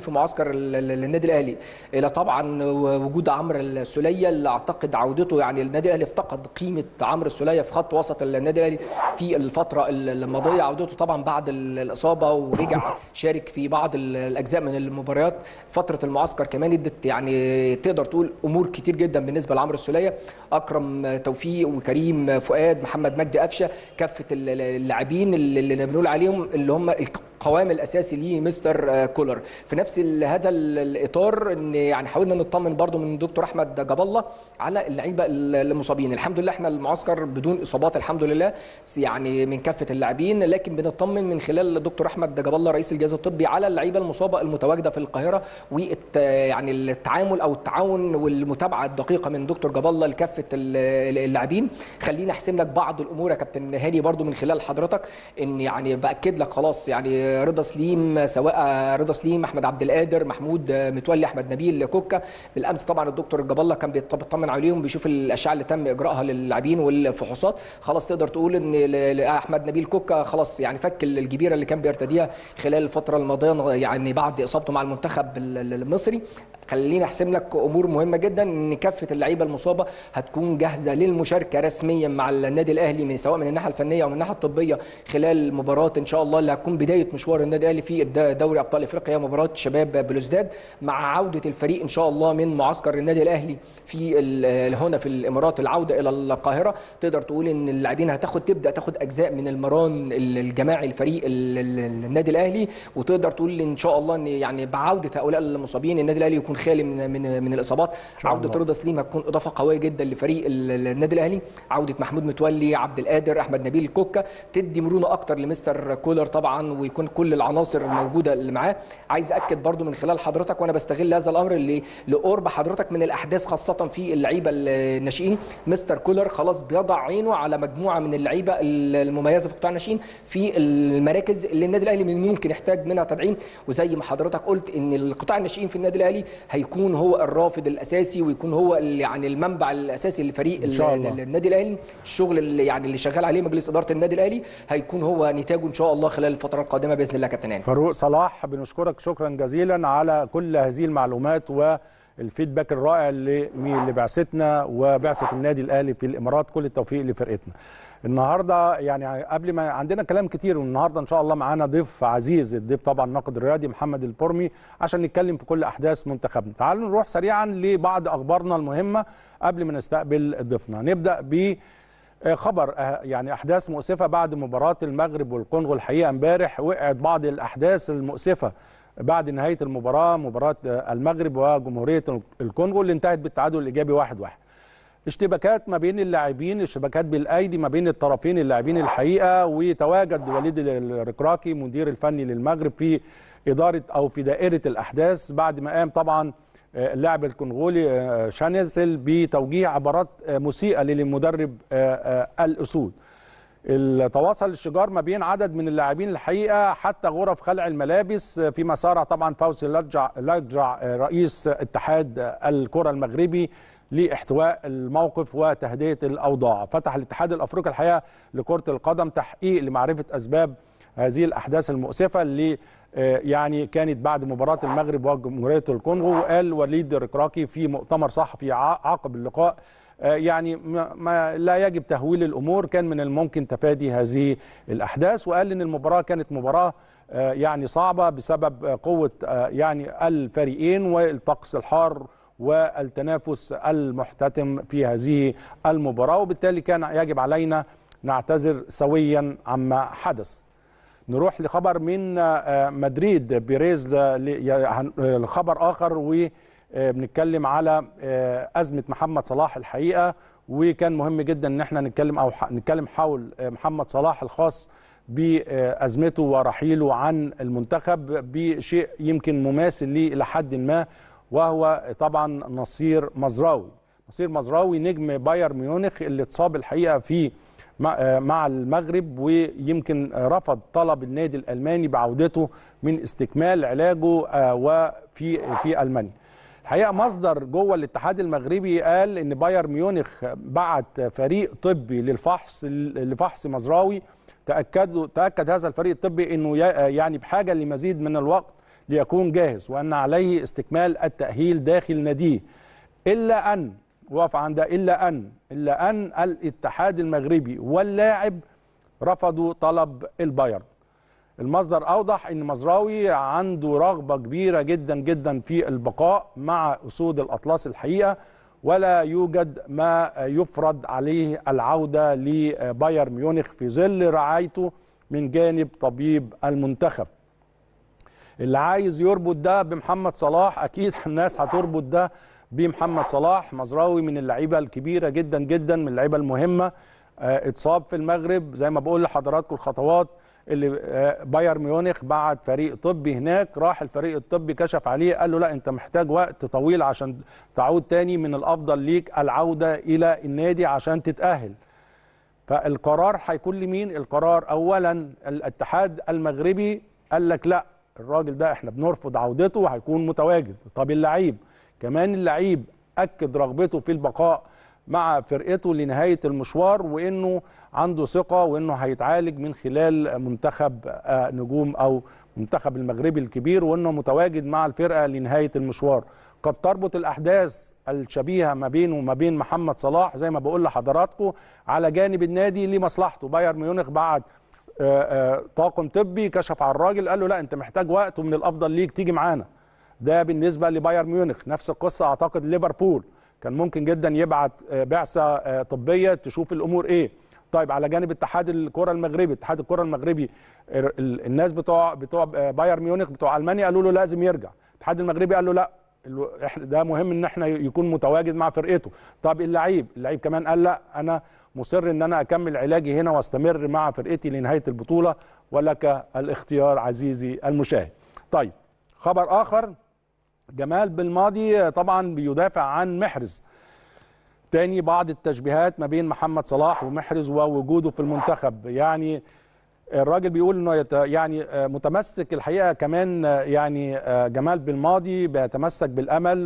النادي الاهلي الى طبعا وجود عمرو السوليه اللي اعتقد عودته يعني النادي الاهلي افتقد قيمه عمرو السوليه في خط وسط النادي الاهلي في الفتره الماضيه عودته طبعا بعد الاصابه ورجع شارك في بعض الاجزاء من المباريات فتره المعسكر كمان ادت يعني تقدر تقول امور كتير جدا بالنسبه لعمرو السوليه اكرم توفيق وكريم فؤاد محمد مجدي قفشه كافه اللاعبين اللي بنقول عليهم اللي هم القوام الاساسي ليه مستر كولر في نفس هذا الاطار ان يعني حاولنا نطمن برضو من دكتور احمد جاب الله على اللعيبه المصابين الحمد لله احنا المعسكر بدون اصابات الحمد لله يعني من كافه اللاعبين لكن بنطمن من خلال دكتور احمد جاب الله رئيس الجهاز الطبي على اللعيبه المصابه المتواجده في القاهره والت يعني التعامل او التعاون والمتابعه الدقيقه من دكتور جاب الله لكافه اللاعبين خليني احسم لك بعض الامور يا كابتن هاني برضو من خلال حضرتك ان يعني باكد لك خلاص يعني رضا سليم سواء رضا سليم احمد عبد القادر محمود متولي احمد نبيل كوكا بالامس طبعا الدكتور جاب الله كان بيطمن عليهم بيشوف الاشعه اللي تم اجراءها للاعبين والفحوصات خلاص تقدر تقول ان احمد نبيل كوكا خلاص يعني فك الجبيره اللي كان بيرتديها خلال الفتره الماضيه يعني بعد اصابته مع المنتخب المصري خليني احسم لك امور مهمه جدا ان كافه اللعيبه المصابه هتكون جاهزه للمشاركه رسميا مع النادي الاهلي من سواء من الناحيه الفنيه او من الناحيه الطبيه خلال مباراه ان شاء الله اللي هتكون بدايه مشوار النادي الاهلي في دوري ابطال افريقيا مباراه شباب بلوزداد مع عوده الفريق ان شاء الله من معسكر النادي الاهلي في هنا في الامارات العوده الى القاهره تقدر تقول ان اللاعبين هتاخد تبدا تاخد اجزاء من المران الجماعي الفريق النادي الاهلي وتقدر تقول ان شاء الله ان يعني بعوده هؤلاء المصابين النادي الاهلي يكون خالي من من من الاصابات عوده رضا سليم هتكون اضافه قويه جدا لفريق النادي الاهلي عوده محمود متولي عبد القادر احمد نبيل كوكا تدي مرونه اكتر لمستر كولر طبعا ويكون كل العناصر الموجوده اللي معاه عايز اكد برضو من خلال حضرتك وانا بستغل هذا الامر اللي لقرب حضرتك من الاحداث خاصه في اللعيبه الناشئين مستر كولر خلاص بيضع عينه على مجموعه من اللعيبه المميزه في قطاع الناشئين في المراكز اللي النادي الاهلي من ممكن يحتاج منها تدعيم وزي ما حضرتك قلت ان القطاع الناشئين في النادي الاهلي هيكون هو الرافد الاساسي ويكون هو يعني المنبع الاساسي لفريق النادي الاهلي الشغل اللي يعني اللي شغال عليه مجلس اداره النادي الاهلي هيكون هو نتاجه ان شاء الله خلال الفتره القادمه باذن الله كابتن هاني فاروق صلاح بنشكرك شكرا جزيلا على كل هذه المعلومات والفيدباك الرائع لبعثتنا وبعثه النادي الاهلي في الامارات كل التوفيق لفرقتنا النهارده يعني قبل ما عندنا كلام كتير والنهارده ان شاء الله معانا ضيف عزيز الضيف طبعا الناقد الرياضي محمد البرمي عشان نتكلم في كل احداث منتخبنا تعالوا نروح سريعا لبعض اخبارنا المهمه قبل ما نستقبل ضيفنا نبدا ب خبر يعني احداث مؤسفه بعد مباراه المغرب والكونغو الحقيقه امبارح وقعت بعض الاحداث المؤسفه بعد نهايه المباراه مباراه المغرب وجمهوريه الكونغو اللي انتهت بالتعادل الايجابي 1-1 واحد واحد. اشتباكات ما بين اللاعبين اشتباكات بالايدي ما بين الطرفين اللاعبين الحقيقه وتواجد وليد الركراكي مدير الفني للمغرب في اداره او في دائره الاحداث بعد ما قام طبعا اللاعب الكونغولي شانيسل بتوجيه عبارات مسيئه للمدرب الاسود تواصل الشجار ما بين عدد من اللاعبين الحقيقه حتى غرف خلع الملابس فيما سارع طبعا فوزي لجع, لجع رئيس اتحاد الكره المغربي لاحتواء الموقف وتهدئه الاوضاع فتح الاتحاد الافريقي الحقيقه لكره القدم تحقيق لمعرفه اسباب هذه الاحداث المؤسفه اللي يعني كانت بعد مباراه المغرب وجمهوريه الكونغو وقال وليد الركراكي في مؤتمر صحفي عقب اللقاء يعني ما لا يجب تهويل الامور كان من الممكن تفادي هذه الاحداث وقال ان المباراه كانت مباراه يعني صعبه بسبب قوه يعني الفريقين والطقس الحار والتنافس المحتتم في هذه المباراه وبالتالي كان يجب علينا نعتذر سويا عما حدث نروح لخبر من مدريد بيريز لخبر اخر وبنتكلم على ازمه محمد صلاح الحقيقه وكان مهم جدا ان احنا نتكلم او نتكلم حول محمد صلاح الخاص بازمته ورحيله عن المنتخب بشيء يمكن مماثل ليه الى حد ما وهو طبعا نصير مزراوي نصير مزراوي نجم بايرن ميونخ اللي اتصاب الحقيقه في مع المغرب ويمكن رفض طلب النادي الالماني بعودته من استكمال علاجه وفي في المانيا. الحقيقه مصدر جوه الاتحاد المغربي قال ان بايرن ميونخ بعت فريق طبي للفحص لفحص مزراوي تاكدوا تاكد هذا الفريق الطبي انه يعني بحاجه لمزيد من الوقت ليكون جاهز وان عليه استكمال التاهيل داخل ناديه الا ان وقف عند الا ان الا ان الاتحاد المغربي واللاعب رفضوا طلب البايرن المصدر اوضح ان مزراوي عنده رغبه كبيره جدا جدا في البقاء مع اسود الاطلس الحقيقه ولا يوجد ما يفرض عليه العوده لبايرن ميونخ في ظل رعايته من جانب طبيب المنتخب اللي عايز يربط ده بمحمد صلاح اكيد الناس هتربط ده بمحمد صلاح مزراوي من اللعيبه الكبيره جدا جدا من اللعيبه المهمه آه، اتصاب في المغرب زي ما بقول لحضراتكم الخطوات اللي آه، بايرن ميونخ بعت فريق طبي هناك راح الفريق الطبي كشف عليه قال له لا انت محتاج وقت طويل عشان تعود تاني من الافضل ليك العوده الى النادي عشان تتاهل فالقرار هيكون لمين القرار اولا الاتحاد المغربي قال لك لا الراجل ده احنا بنرفض عودته وهيكون متواجد طب اللعيب كمان اللعيب اكد رغبته في البقاء مع فرقته لنهايه المشوار وانه عنده ثقه وانه هيتعالج من خلال منتخب آه، نجوم او منتخب المغربي الكبير وانه متواجد مع الفرقه لنهايه المشوار قد تربط الاحداث الشبيهه ما بينه وما بين محمد صلاح زي ما بقول لحضراتكم على جانب النادي لمصلحته بايرن ميونخ بعد آه، آه، طاقم طبي كشف على الراجل قال له لا انت محتاج وقت ومن الافضل ليك تيجي معانا ده بالنسبه لبايرن ميونخ نفس القصه اعتقد ليفربول كان ممكن جدا يبعت آه، بعثه آه، طبيه تشوف الامور ايه طيب على جانب اتحاد الكره المغربي اتحاد الكره المغربي ال- ال- الناس بتوع بتوع آه، بايرن ميونخ بتوع المانيا قالوا له لازم يرجع الاتحاد المغربي قال له لا ال- إحنا- ده مهم ان احنا يكون متواجد مع فرقته طب اللعيب اللعيب كمان قال لا انا مصر ان انا اكمل علاجي هنا واستمر مع فرقتي لنهايه البطوله ولك الاختيار عزيزي المشاهد طيب خبر اخر جمال بالماضي طبعا بيدافع عن محرز تاني بعض التشبيهات ما بين محمد صلاح ومحرز ووجوده في المنتخب يعني الراجل بيقول انه يت... يعني آه، متمسك الحقيقه كمان آه، يعني آه، جمال بالماضي بيتمسك بالامل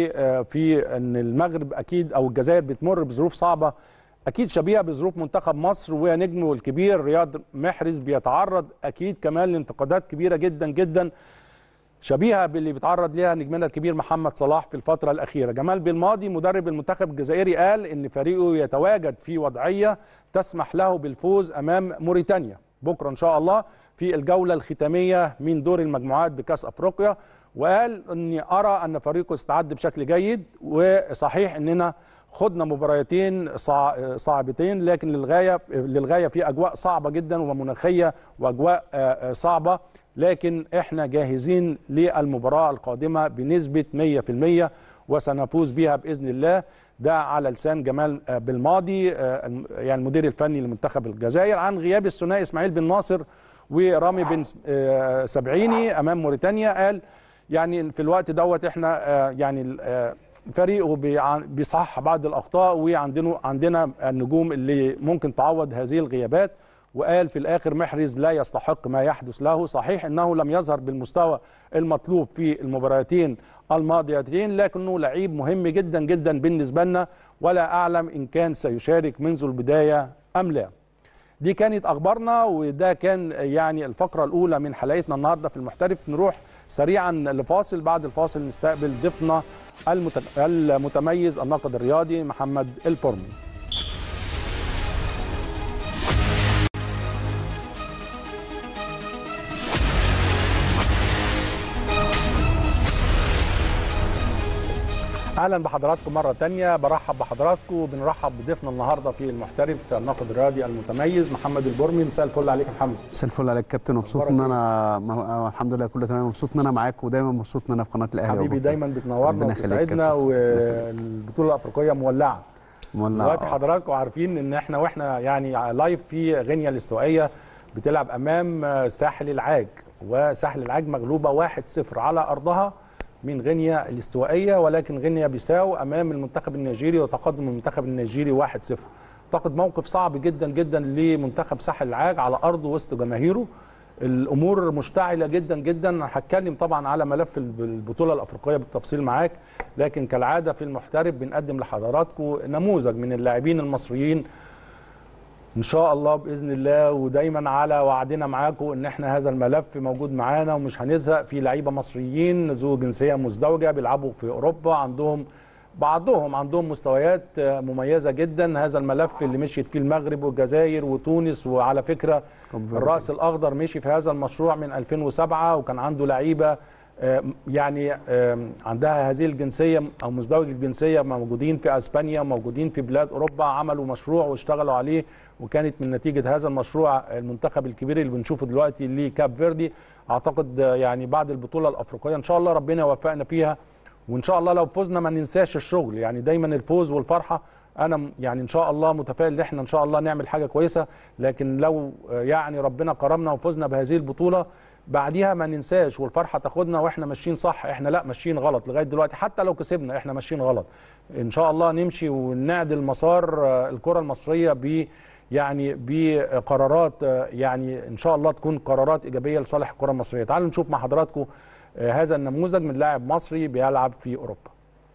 وفي ان المغرب اكيد او الجزائر بتمر بظروف صعبه اكيد شبيهه بظروف منتخب مصر ونجمه الكبير رياض محرز بيتعرض اكيد كمان لانتقادات كبيره جدا جدا شبيهه باللي بيتعرض ليها نجمنا الكبير محمد صلاح في الفتره الاخيره جمال بالماضي مدرب المنتخب الجزائري قال ان فريقه يتواجد في وضعيه تسمح له بالفوز امام موريتانيا بكره ان شاء الله في الجوله الختاميه من دور المجموعات بكاس افريقيا وقال اني ارى ان فريقه استعد بشكل جيد وصحيح اننا خضنا مباراتين صع- صعبتين لكن للغايه للغايه في اجواء صعبه جدا ومناخيه واجواء آه، آه، صعبه لكن احنا جاهزين للمباراه القادمه بنسبه 100% وسنفوز بها باذن الله ده على لسان جمال آه، بالماضي آه، الم- يعني المدير الفني لمنتخب الجزائر عن غياب الثنائي اسماعيل بن ناصر ورامي بن آه، سبعيني امام موريتانيا قال يعني في الوقت دوت احنا آه، يعني آه، فريقه بيع- بيصحح بعض الاخطاء وعندنا عندنا النجوم اللي ممكن تعوض هذه الغيابات وقال في الاخر محرز لا يستحق ما يحدث له صحيح انه لم يظهر بالمستوى المطلوب في المباراتين الماضيتين لكنه لعيب مهم جدا جدا بالنسبه لنا ولا اعلم ان كان سيشارك منذ البدايه ام لا دي كانت اخبارنا وده كان يعني الفقره الاولى من حلقتنا النهارده في المحترف نروح سريعا لفاصل بعد الفاصل نستقبل ضيفنا المت- المتميز الناقد الرياضي محمد البرمي اهلا بحضراتكم مره تانية برحب بحضراتكم وبنرحب بضيفنا النهارده في المحترف الناقد الرياضي المتميز محمد البرمي مساء الفل عليك يا محمد مساء الفل عليك كابتن مبسوط أخبارك ان انا م- آه، الحمد لله كله تمام مبسوط ان انا معاك ودايما مبسوط ان انا في قناه الاهلي حبيبي وبكرة. دايما بتنورنا ربنا يخليك يا وتسعدنا كابتن. والبطوله الافريقيه مولعه مولع دلوقتي آه. حضراتكم عارفين ان احنا واحنا يعني لايف في غينيا الاستوائيه بتلعب امام ساحل العاج وساحل العاج مغلوبه 1-0 على ارضها من غينيا الاستوائيه ولكن غينيا بيساو امام المنتخب النيجيري وتقدم المنتخب النيجيري 1-0 اعتقد موقف صعب جدا جدا لمنتخب ساحل العاج على ارضه وسط جماهيره الامور مشتعله جدا جدا هتكلم طبعا على ملف الب- البطوله الافريقيه بالتفصيل معاك لكن كالعاده في المحترف بنقدم لحضراتكم نموذج من اللاعبين المصريين ان شاء الله باذن الله ودايما على وعدنا معاكم ان احنا هذا الملف موجود معانا ومش هنزهق في لعيبه مصريين ذو جنسيه مزدوجه بيلعبوا في اوروبا عندهم بعضهم عندهم مستويات مميزه جدا هذا الملف اللي مشيت فيه المغرب والجزائر وتونس وعلى فكره الراس الاخضر مشي في هذا المشروع من 2007 وكان عنده لعيبه يعني عندها هذه الجنسيه او مزدوج الجنسيه موجودين في اسبانيا موجودين في بلاد اوروبا عملوا مشروع واشتغلوا عليه وكانت من نتيجه هذا المشروع المنتخب الكبير اللي بنشوفه دلوقتي لكاب فيردي اعتقد يعني بعد البطوله الافريقيه ان شاء الله ربنا يوفقنا فيها وان شاء الله لو فزنا ما ننساش الشغل يعني دايما الفوز والفرحه انا يعني ان شاء الله متفائل ان احنا ان شاء الله نعمل حاجه كويسه لكن لو يعني ربنا كرمنا وفزنا بهذه البطوله بعديها ما ننساش والفرحه تاخدنا واحنا ماشيين صح احنا لا ماشيين غلط لغايه دلوقتي حتى لو كسبنا احنا ماشيين غلط ان شاء الله نمشي ونعدل مسار الكره المصريه ب يعني بقرارات يعني ان شاء الله تكون قرارات ايجابيه لصالح الكره المصريه تعالوا نشوف مع حضراتكم هذا النموذج من لاعب مصري بيلعب في اوروبا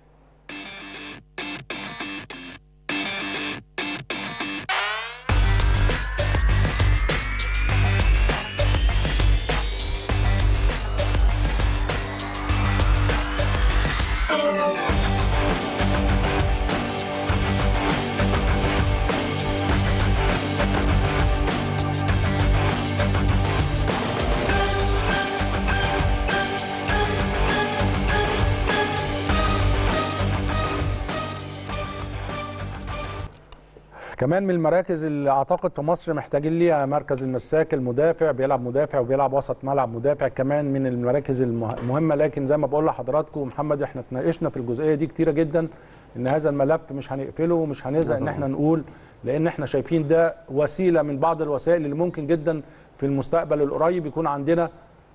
كمان من المراكز اللي اعتقد في مصر محتاجين ليها مركز المساك المدافع بيلعب مدافع وبيلعب وسط ملعب مدافع كمان من المراكز المهمه لكن زي ما بقول لحضراتكم محمد احنا اتناقشنا في الجزئيه دي كتيره جدا ان هذا الملف مش هنقفله ومش هنزهق ان احنا نقول لان احنا شايفين ده وسيله من بعض الوسائل اللي ممكن جدا في المستقبل القريب يكون عندنا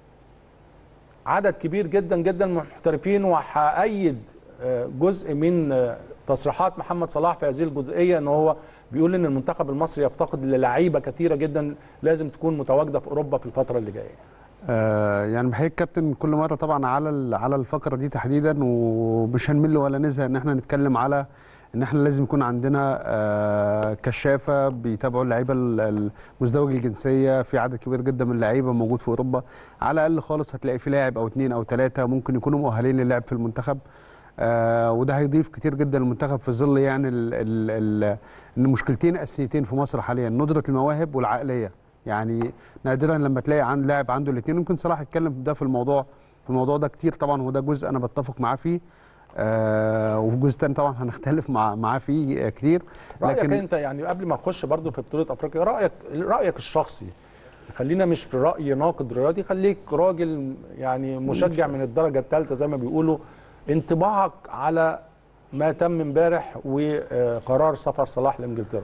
عدد كبير جدا جدا محترفين وهأيد جزء من تصريحات محمد صلاح في هذه الجزئيه ان هو بيقول ان المنتخب المصري يفتقد للعيبه كثيره جدا لازم تكون متواجده في اوروبا في الفتره اللي جايه. آه يعني بحيي الكابتن كل مره طبعا على على الفقره دي تحديدا ومش هنمل ولا نزهق ان احنا نتكلم على ان احنا لازم يكون عندنا آه كشافه بيتابعوا اللعيبه المزدوج الجنسيه في عدد كبير جدا من اللعيبه موجود في اوروبا على الاقل خالص هتلاقي في لاعب او اثنين او ثلاثه ممكن يكونوا مؤهلين للعب في المنتخب آه وده هيضيف كتير جدا للمنتخب في ظل يعني ال ال ال ان مشكلتين اساسيتين في مصر حاليا ندره المواهب والعقليه يعني نادرا لما تلاقي عن لاعب عنده الاثنين ممكن صلاح يتكلم ده في الموضوع في الموضوع ده كتير طبعا وده جزء انا بتفق معاه فيه آه وفي جزء تاني طبعا هنختلف مع معاه فيه كتير لكن رايك انت يعني قبل ما نخش برضو في بطوله افريقيا رايك رايك الشخصي خلينا مش راي ناقد رياضي خليك راجل يعني مشجع من الدرجه الثالثه زي ما بيقولوا انطباعك على ما تم امبارح وقرار سفر صلاح لانجلترا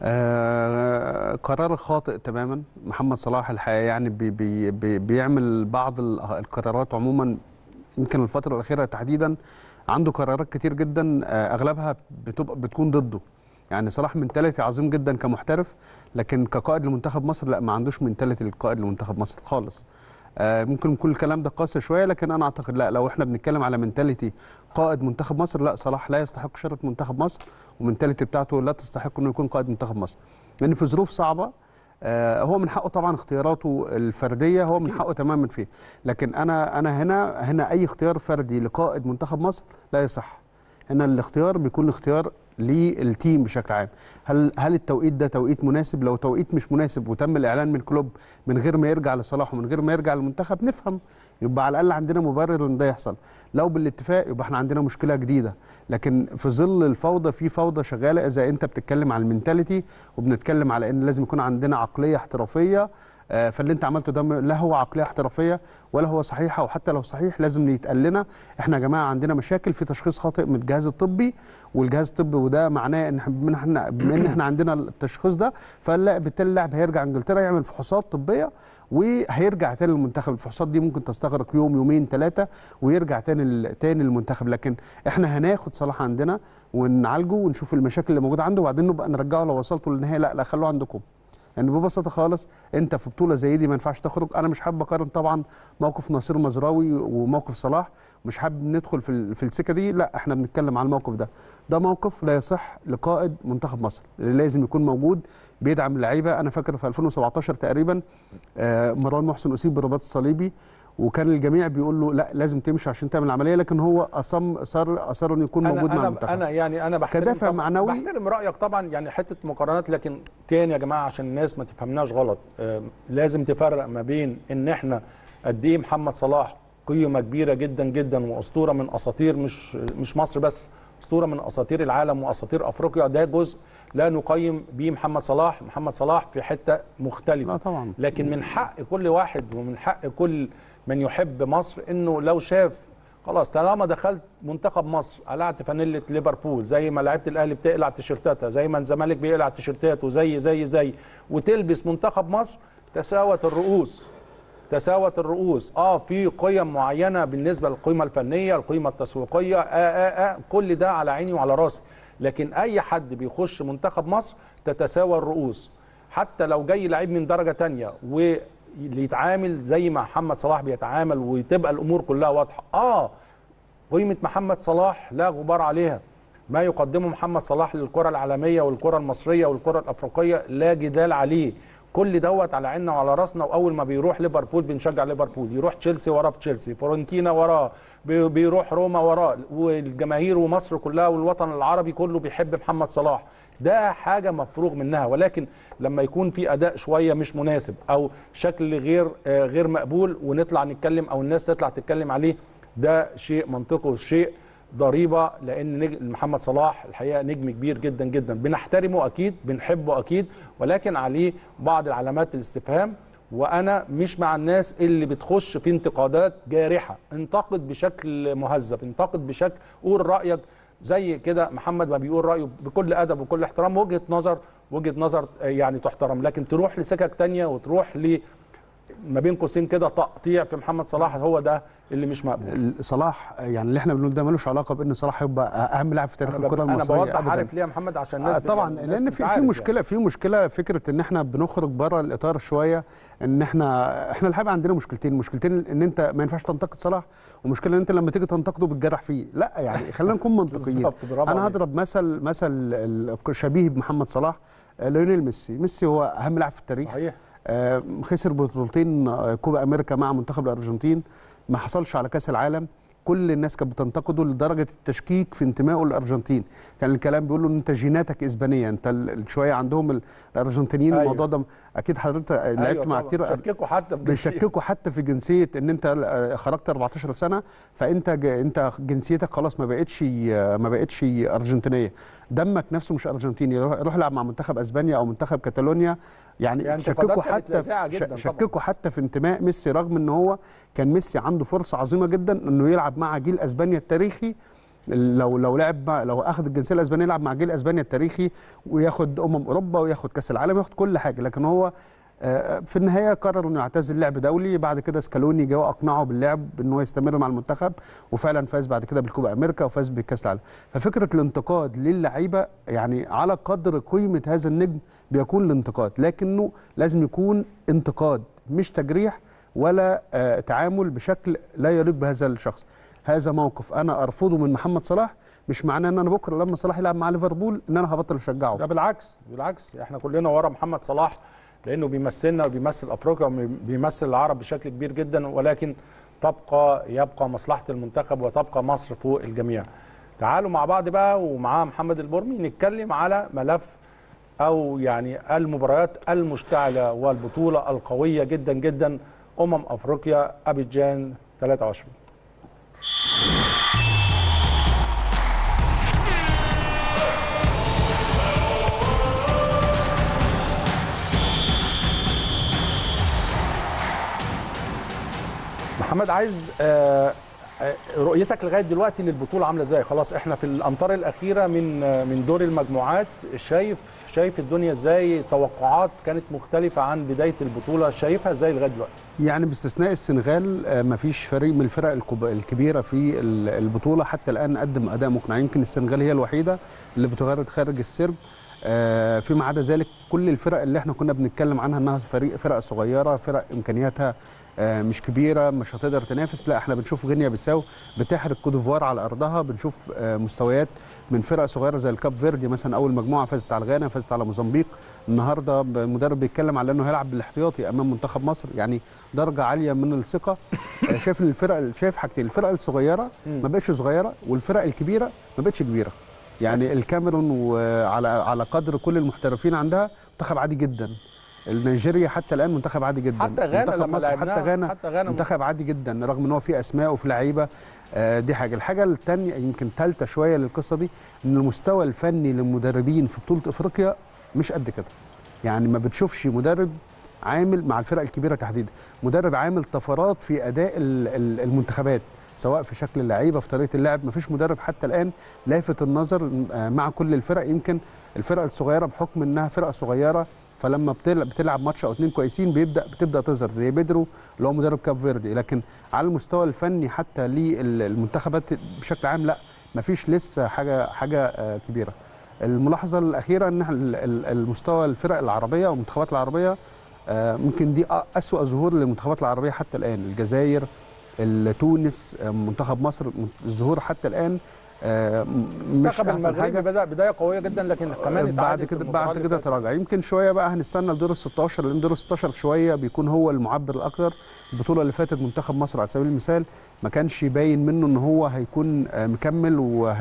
آه قرار خاطئ تماما محمد صلاح الحقيقه يعني بي بي بي بيعمل بعض القرارات عموما يمكن الفتره الاخيره تحديدا عنده قرارات كتير جدا آه اغلبها بتبقى بتكون ضده يعني صلاح منتاليتي عظيم جدا كمحترف لكن كقائد لمنتخب مصر لا ما عندوش منتاليتي القائد لمنتخب مصر خالص آه ممكن كل الكلام ده قاسي شويه لكن انا اعتقد لا لو احنا بنتكلم على منتاليتي قائد منتخب مصر لا صلاح لا يستحق شرط منتخب مصر ومنتاليتي بتاعته لا تستحق انه يكون قائد منتخب مصر لان في ظروف صعبه آه هو من حقه طبعا اختياراته الفرديه هو من حقه تماما فيه لكن انا انا هنا هنا اي اختيار فردي لقائد منتخب مصر لا يصح هنا الاختيار بيكون اختيار للتيم بشكل عام هل هل التوقيت ده توقيت مناسب لو توقيت مش مناسب وتم الاعلان من الكلوب من غير ما يرجع لصلاح ومن غير ما يرجع للمنتخب نفهم يبقى على الاقل عندنا مبرر ان ده يحصل لو بالاتفاق يبقى احنا عندنا مشكله جديده لكن في ظل الفوضى في فوضى شغاله اذا انت بتتكلم على المينتاليتي وبنتكلم على ان لازم يكون عندنا عقليه احترافيه فاللي انت عملته ده لا هو عقليه احترافيه ولا هو صحيحه وحتى لو صحيح لازم يتقال لنا احنا يا جماعه عندنا مشاكل في تشخيص خاطئ من الجهاز الطبي والجهاز الطبي وده معناه ان بما احنا بما ان احنا عندنا التشخيص ده فلا بالتالي اللاعب هيرجع انجلترا يعمل فحوصات طبيه وهيرجع تاني للمنتخب الفحوصات دي ممكن تستغرق يوم يومين ثلاثه ويرجع تاني تاني للمنتخب لكن احنا هناخد صلاح عندنا ونعالجه ونشوف المشاكل اللي موجوده عنده وبعدين نبقى نرجعه لو وصلتوا للنهايه لا لا خلوه عندكم يعني ببساطه خالص انت في بطوله زي دي ما ينفعش تخرج انا مش حابب اقارن طبعا موقف ناصر مزراوي وموقف صلاح مش حابب ندخل في ال- في السكه دي لا احنا بنتكلم على الموقف ده ده موقف لا يصح لقائد منتخب مصر اللي لازم يكون موجود بيدعم اللعيبه انا فاكر في 2017 تقريبا آه، مروان محسن اصيب بالرباط الصليبي وكان الجميع بيقول له لا لازم تمشي عشان تعمل عمليه لكن هو اصم اصر اصر انه يكون موجود انا مع انا المنتخب انا يعني انا بحترم كدافع طب- معنوي. بحترم رايك طبعا يعني حته مقارنات لكن تاني يا جماعه عشان الناس ما تفهمناش غلط آه، لازم تفرق ما بين ان احنا قد ايه محمد صلاح قيمه كبيره جدا جدا واسطوره من اساطير مش مش مصر بس اسطوره من اساطير العالم واساطير افريقيا ده جزء لا نقيم بيه محمد صلاح محمد صلاح في حته مختلفه لا طبعا لكن من حق كل واحد ومن حق كل من يحب مصر انه لو شاف خلاص طالما دخلت منتخب مصر قلعت فانيله ليفربول زي ما لعيبه الاهلي بتقلع تيشيرتاتها زي ما الزمالك بيقلع تيشيرتاته زي زي زي وتلبس منتخب مصر تساوت الرؤوس تساوت الرؤوس اه في قيم معينه بالنسبه للقيمه الفنيه القيمه التسويقيه آه آه آه كل ده على عيني وعلى راسي لكن اي حد بيخش منتخب مصر تتساوى الرؤوس حتى لو جاي لعيب من درجه تانية واللي يتعامل زي ما محمد صلاح بيتعامل وتبقى الامور كلها واضحه اه قيمه محمد صلاح لا غبار عليها ما يقدمه محمد صلاح للكره العالميه والكره المصريه والكره الافريقيه لا جدال عليه كل دوت على عيننا وعلى راسنا واول ما بيروح ليفربول بنشجع ليفربول يروح تشيلسي وراه في تشيلسي فورنتينا وراه بي- بيروح روما وراه والجماهير ومصر كلها والوطن العربي كله بيحب محمد صلاح ده حاجه مفروغ منها ولكن لما يكون في اداء شويه مش مناسب او شكل غير آه، غير مقبول ونطلع نتكلم او الناس تطلع تتكلم عليه ده شيء منطقي وشيء ضريبه لان نج- محمد صلاح الحقيقه نجم كبير جدا جدا بنحترمه اكيد بنحبه اكيد ولكن عليه بعض العلامات الاستفهام وانا مش مع الناس اللي بتخش في انتقادات جارحه انتقد بشكل مهذب انتقد بشكل قول رايك زي كده محمد ما بيقول رايه بكل ادب وكل احترام وجهه نظر وجهه نظر آه، يعني تحترم لكن تروح لسكك تانية وتروح ل ما بين قوسين كده تقطيع في محمد صلاح هو ده اللي مش مقبول صلاح يعني اللي احنا بنقول ده ملوش علاقه بان صلاح يبقى اهم لاعب في تاريخ انا, الكره أنا المصريه بوضح أبداً. عارف ليه يا محمد عشان الناس آه بت- طبعا الناس لان في في بتعرف مشكله في مشكله فكره ان احنا بنخرج بره الاطار شويه ان احنا احنا الحقيقه عندنا مشكلتين مشكلتين ان انت ما ينفعش تنتقد صلاح ومشكله ان انت لما تيجي تنتقده بتجرح فيه لا يعني خلينا نكون منطقيين بالظبط، برافو انا عليك. هضرب مثل مثل ال- شبيه بمحمد صلاح آه، ليونيل ميسي ميسي هو اهم لاعب في التاريخ صحيح آه، خسر بطولتين آه، كوبا امريكا مع منتخب الارجنتين ما حصلش على كاس العالم كل الناس كانت بتنتقده لدرجه التشكيك في انتمائه للارجنتين كان الكلام بيقول له ان انت جيناتك اسبانيه انت ال- شويه عندهم ال- الارجنتينيين أيوة. الموضوع ده اكيد حضرتك لعبت أيوة مع طبعاً. كتير شككوا حتى في جنسية. بيشككوا حتى في جنسيه ان انت آه، خرجت 14 سنه فانت ج- انت جنسيتك خلاص ما بقتش آه، ما بقتش ارجنتينيه دمك نفسه مش ارجنتيني روح روح العب مع منتخب اسبانيا او منتخب كاتالونيا يعني, يعني شككوا انتقادات كانت حتى لاذعة في جداً طبعاً. شككوا حتى في انتماء ميسي رغم ان هو كان ميسي عنده فرصه عظيمه جدا انه يلعب مع جيل اسبانيا التاريخي لو لو لعب مع لو اخذ الجنسيه الاسبانيه يلعب مع جيل اسبانيا التاريخي وياخد امم اوروبا وياخد كاس العالم وياخد كل حاجه لكن هو آه، في النهايه قرر انه يعتزل لعب دولي بعد كده سكالوني جه واقنعه باللعب ان هو يستمر مع المنتخب وفعلا فاز بعد كده بالكوبا امريكا وفاز بكاس العالم ففكره الانتقاد للعيبه يعني على قدر قيمه هذا النجم بيكون الانتقاد لكنه لازم يكون انتقاد مش تجريح ولا آه، تعامل بشكل لا يليق بهذا الشخص هذا موقف انا ارفضه من محمد صلاح مش معناه ان انا بكره لما صلاح يلعب مع ليفربول ان انا هبطل اشجعه ده بالعكس بالعكس احنا كلنا ورا محمد صلاح لانه بيمثلنا وبيمثل افريقيا وبيمثل العرب بشكل كبير جدا ولكن تبقى يبقى مصلحه المنتخب وتبقى مصر فوق الجميع. تعالوا مع بعض بقى ومعاه محمد البرمي نتكلم على ملف او يعني المباريات المشتعله والبطوله القويه جدا جدا امم افريقيا ابيجان 23 محمد عايز آه، آه، رؤيتك لغايه دلوقتي للبطوله عامله ازاي خلاص احنا في الامتار الاخيره من آه، من دور المجموعات شايف شايف الدنيا ازاي توقعات كانت مختلفه عن بدايه البطوله شايفها ازاي لغايه دلوقتي يعني باستثناء السنغال آه، مفيش فريق من الفرق الكب- الكبيره في ال- البطوله حتى الان قدم اداء مقنع يمكن السنغال هي الوحيده اللي بتغرد خارج السرب آه، فيما عدا ذلك كل الفرق اللي احنا كنا بنتكلم عنها انها فريق فرق صغيره فرق امكانياتها آه، مش كبيره مش هتقدر تنافس لا احنا بنشوف غينيا بيساو بتحرك كوت ديفوار على ارضها بنشوف آه، مستويات من فرق صغيره زي الكاب فيردي مثلا اول مجموعه فازت على غانا فازت على موزمبيق النهارده المدرب بيتكلم على انه هيلعب بالاحتياطي امام منتخب مصر يعني درجه عاليه من الثقه آه، شايف ان الفرق شايف حاجتين الفرق الصغيره ما بقتش صغيره والفرق الكبيره ما بقتش كبيره يعني الكاميرون وعلى على قدر كل المحترفين عندها منتخب عادي جدا نيجيريا حتى الان منتخب عادي جدا حتى غانا منتخب لما مصر لعبناها حتى غانا حتى غانا منتخب عادي جدا رغم ان هو فيه اسماء وفي لعيبه آه، دي حاجه الحاجه الثانيه يمكن ثالثه شويه للقصه دي ان المستوى الفني للمدربين في بطوله افريقيا مش قد كده يعني ما بتشوفش مدرب عامل مع الفرق الكبيره تحديدا مدرب عامل طفرات في اداء ال- ال- المنتخبات سواء في شكل اللعيبه في طريقه اللعب ما فيش مدرب حتى الان لافت النظر آه، مع كل الفرق يمكن الفرق الصغيره بحكم انها فرق صغيره فلما بتلعب, بتلعب ماتش او اتنين كويسين بيبدا بتبدا تظهر زي بيدرو اللي هو مدرب كاب فيردي لكن على المستوى الفني حتى للمنتخبات بشكل عام لا مفيش لسه حاجه حاجه آه، كبيره الملاحظه الاخيره ان ال- ال- المستوى الفرق العربيه والمنتخبات العربيه آه، ممكن دي أ- اسوا ظهور للمنتخبات العربيه حتى الان الجزائر ال- تونس آه، منتخب مصر الظهور حتى الان آه، م- مش المنتخب احسن المغربي حاجه بدا بدايه قويه جدا لكن كمان بعد اتعادل في كده المباراة بعد اللي كده فاتت. تراجع يمكن شويه بقى هنستنى لدور ال 16 لان دور ال 16 شويه بيكون هو المعبر الاكثر البطوله اللي فاتت منتخب مصر على سبيل المثال ما كانش باين منه ان هو هيكون آه، مكمل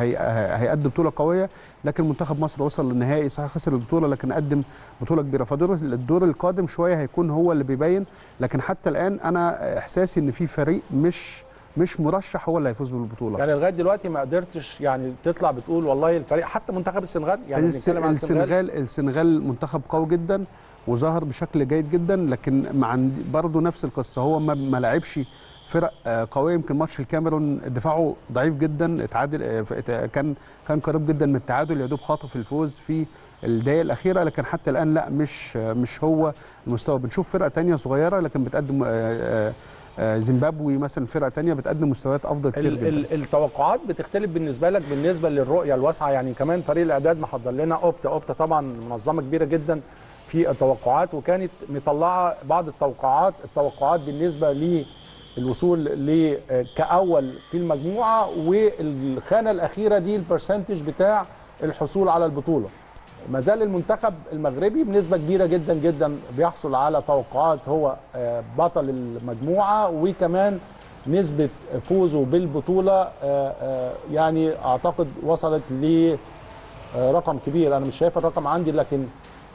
وهيقدم بطوله قويه لكن منتخب مصر وصل للنهائي صحيح خسر البطوله لكن قدم بطوله كبيره فدور الدور القادم شويه هيكون هو اللي بيبين لكن حتى الان انا احساسي ان في فريق مش مش مرشح هو اللي هيفوز بالبطوله يعني لغايه دلوقتي ما قدرتش يعني تطلع بتقول والله الفريق حتى منتخب السنغال يعني الس- بنتكلم عن السنغال السنغال السنغال منتخب قوي جدا وظهر بشكل جيد جدا لكن مع برضه نفس القصه هو ما, ما لعبش فرق آه، قويه يمكن ماتش الكاميرون دفاعه ضعيف جدا اتعادل آه، ف- ات- كان كان قريب جدا من التعادل يا دوب خاطف الفوز في الدقائق الاخيره لكن حتى الان لا مش آه، مش هو المستوى بنشوف فرقه تانية صغيره لكن بتقدم آه، آه، آه، زيمبابوي مثلا فرقه تانية بتقدم مستويات افضل كتير ال جدا ال التوقعات بتختلف بالنسبه لك بالنسبه للرؤيه الواسعه يعني كمان فريق الاعداد محضر لنا اوبتا اوبتا طبعا منظمه كبيره جدا في التوقعات وكانت مطلعه بعض التوقعات التوقعات بالنسبه للوصول ل كاول في المجموعه والخانه الاخيره دي البرسنتج بتاع الحصول على البطوله ما زال المنتخب المغربي بنسبه كبيره جدا جدا بيحصل على توقعات هو آه، بطل المجموعه وكمان نسبه فوزه بالبطوله آه، آه، يعني اعتقد وصلت ل آه، رقم كبير انا مش شايف الرقم عندي لكن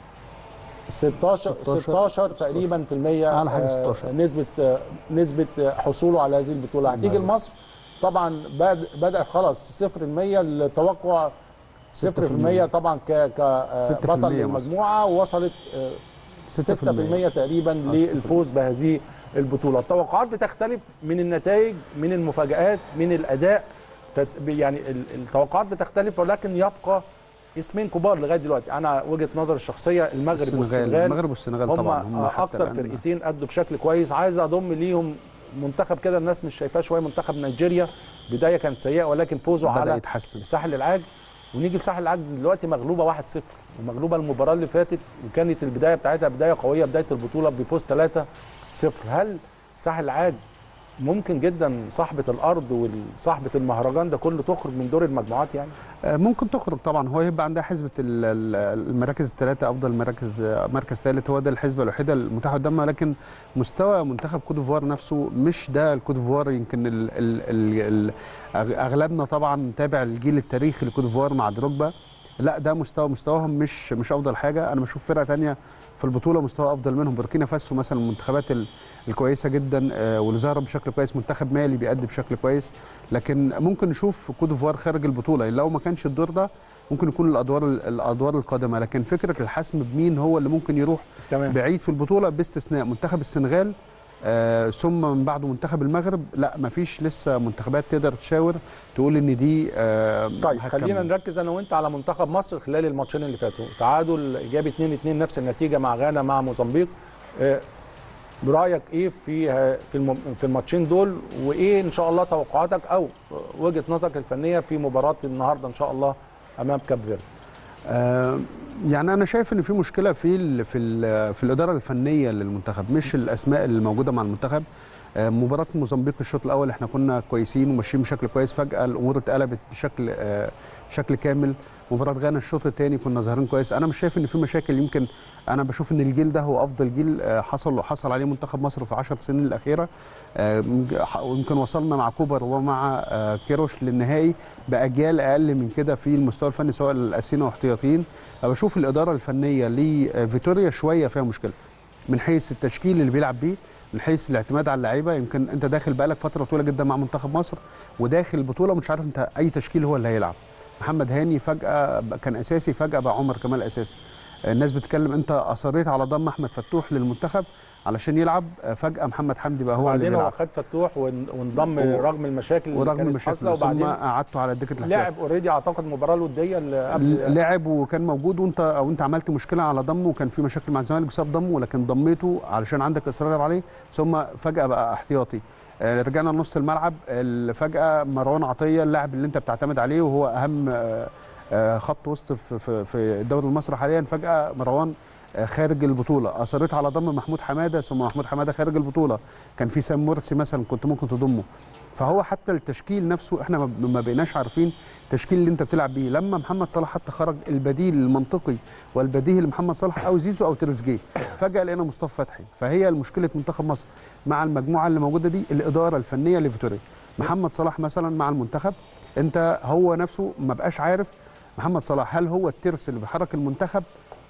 16 16 16 تقريبا في المية أعلى حاجة آه، 16. نسبة آه، نسبة آه، حصوله على هذه البطولة هتيجي لمصر طبعا بد- بدأ خلاص 0% التوقع 0% طبعا ك 6% كبطل مصر. المجموعة وصلت آه، 6% تقريبا للفوز بهذه البطولة التوقعات بتختلف من النتائج من المفاجآت من الأداء تت- يعني ال- التوقعات بتختلف ولكن يبقى اسمين كبار لغايه دلوقتي انا وجهه نظري الشخصيه المغرب السنغال والسنغال المغرب والسنغال هم طبعا هم حتى اكتر الآن- فرقتين ادوا بشكل كويس عايز اضم ليهم منتخب كده الناس مش شايفاه شويه منتخب نيجيريا بدايه كانت سيئه ولكن فوزوا بدأ على يتحسن. ساحل العاج ونيجي لساحل العاج دلوقتي مغلوبه 1-0 ومغلوبه المباراه اللي فاتت وكانت البدايه بتاعتها بدايه قويه بدايه البطوله بفوز 3-0 هل ساحل العاج ممكن جدا صاحبه الارض وصاحبه المهرجان ده كله تخرج من دور المجموعات يعني آه، ممكن تخرج طبعا هو يبقى عندها حسبه ال- ال- المراكز الثلاثه افضل مراكز آه، مركز ثالث هو ده الحسبه الوحيده المتاحه قدامها لكن مستوى منتخب كوت ديفوار نفسه مش ده الكوت ديفوار يمكن ال ال ال ال أغ- اغلبنا طبعا متابع الجيل التاريخي لكوت ديفوار مع دروجبا لا ده مستوى مستواهم مش مش افضل حاجه انا بشوف فرقه تانية في البطوله مستوى افضل منهم بوركينا فاسو مثلا من المنتخبات ال- الكويسه جدا آه، واللي ظهر بشكل كويس منتخب مالي بيأدي بشكل كويس لكن ممكن نشوف كوت ديفوار خارج البطوله لو ما كانش الدور ده ممكن يكون الادوار الادوار القادمه لكن فكره الحسم بمين هو اللي ممكن يروح تمام بعيد في البطوله باستثناء منتخب السنغال آه ثم من بعده منتخب المغرب لا ما فيش لسه منتخبات تقدر تشاور تقول ان دي آه طيب هتكمل. خلينا نركز انا وانت على منتخب مصر خلال الماتشين اللي فاتوا تعادل ايجابي 2 2 نفس النتيجه مع غانا مع موزمبيق آه، برايك ايه في ه- في الم- في الماتشين دول وايه ان شاء الله توقعاتك او وجهه نظرك الفنيه في مباراه النهارده ان شاء الله امام كاب فيردي آه يعني انا شايف ان في مشكله في ال في ال في الاداره الفنيه للمنتخب مش الاسماء اللي موجوده مع المنتخب آه، مباراه موزمبيق الشوط الاول احنا كنا كويسين وماشيين بشكل كويس فجاه الامور اتقلبت بشكل آه، بشكل كامل مباراه غانا الشوط الثاني كنا ظاهرين كويس انا مش شايف ان في مشاكل يمكن انا بشوف ان الجيل ده هو افضل جيل آه، حصل حصل عليه منتخب مصر في 10 سنين الاخيره آه، ويمكن وصلنا مع كوبر ومع آه، كيروش للنهائي باجيال اقل من كده في المستوى الفني سواء الاساسيين او احتياطيين أنا بشوف الاداره الفنيه لفيتوريا شويه فيها مشكله من حيث التشكيل اللي بيلعب بيه من حيث الاعتماد على اللعيبه يمكن انت داخل بقالك فتره طويله جدا مع منتخب مصر وداخل البطوله ومش عارف انت اي تشكيل هو اللي هيلعب محمد هاني فجاه كان اساسي فجاه بقى عمر كمال اساسي الناس بتتكلم انت اصريت على ضم احمد فتوح للمنتخب علشان يلعب فجاه محمد حمدي بقى هو اللي وبعدين هو بيلعب خد فتوح ون- وانضم و- رغم المشاكل اللي ورغم كانت المشاكل حاصلة، ثم وبعدين قعدته على دكه الاحتياط لعب اوريدي اعتقد المباراه الوديه اللي قبل لعب وكان موجود وانت او انت عملت مشكله على ضمه وكان في مشاكل مع الزمالك بسبب ضمه لكن ضميته علشان عندك اصرار عليه ثم فجاه بقى احتياطي آه، رجعنا لنص الملعب ال- فجاه مروان عطيه اللاعب اللي انت بتعتمد عليه وهو اهم آه، آه، خط وسط في- في في الدوري المصري حاليا فجاه مروان آه، خارج البطوله اصريت على ضم محمود حماده ثم محمود حماده خارج البطوله كان في سام مرسي مثلا كنت ممكن تضمه فهو حتى التشكيل نفسه احنا ما- ما بقيناش عارفين التشكيل اللي انت بتلعب بيه لما محمد صلاح حتى خرج البديل المنطقي والبديهي لمحمد صلاح او زيزو او تريزيجيه فجاه لقينا مصطفى فتحي فهي مشكله منتخب مصر مع المجموعه اللي موجوده دي الاداره الفنيه لفيتوريا محمد صلاح مثلا مع المنتخب انت هو نفسه ما بقاش عارف محمد صلاح هل هو الترس اللي بيحرك المنتخب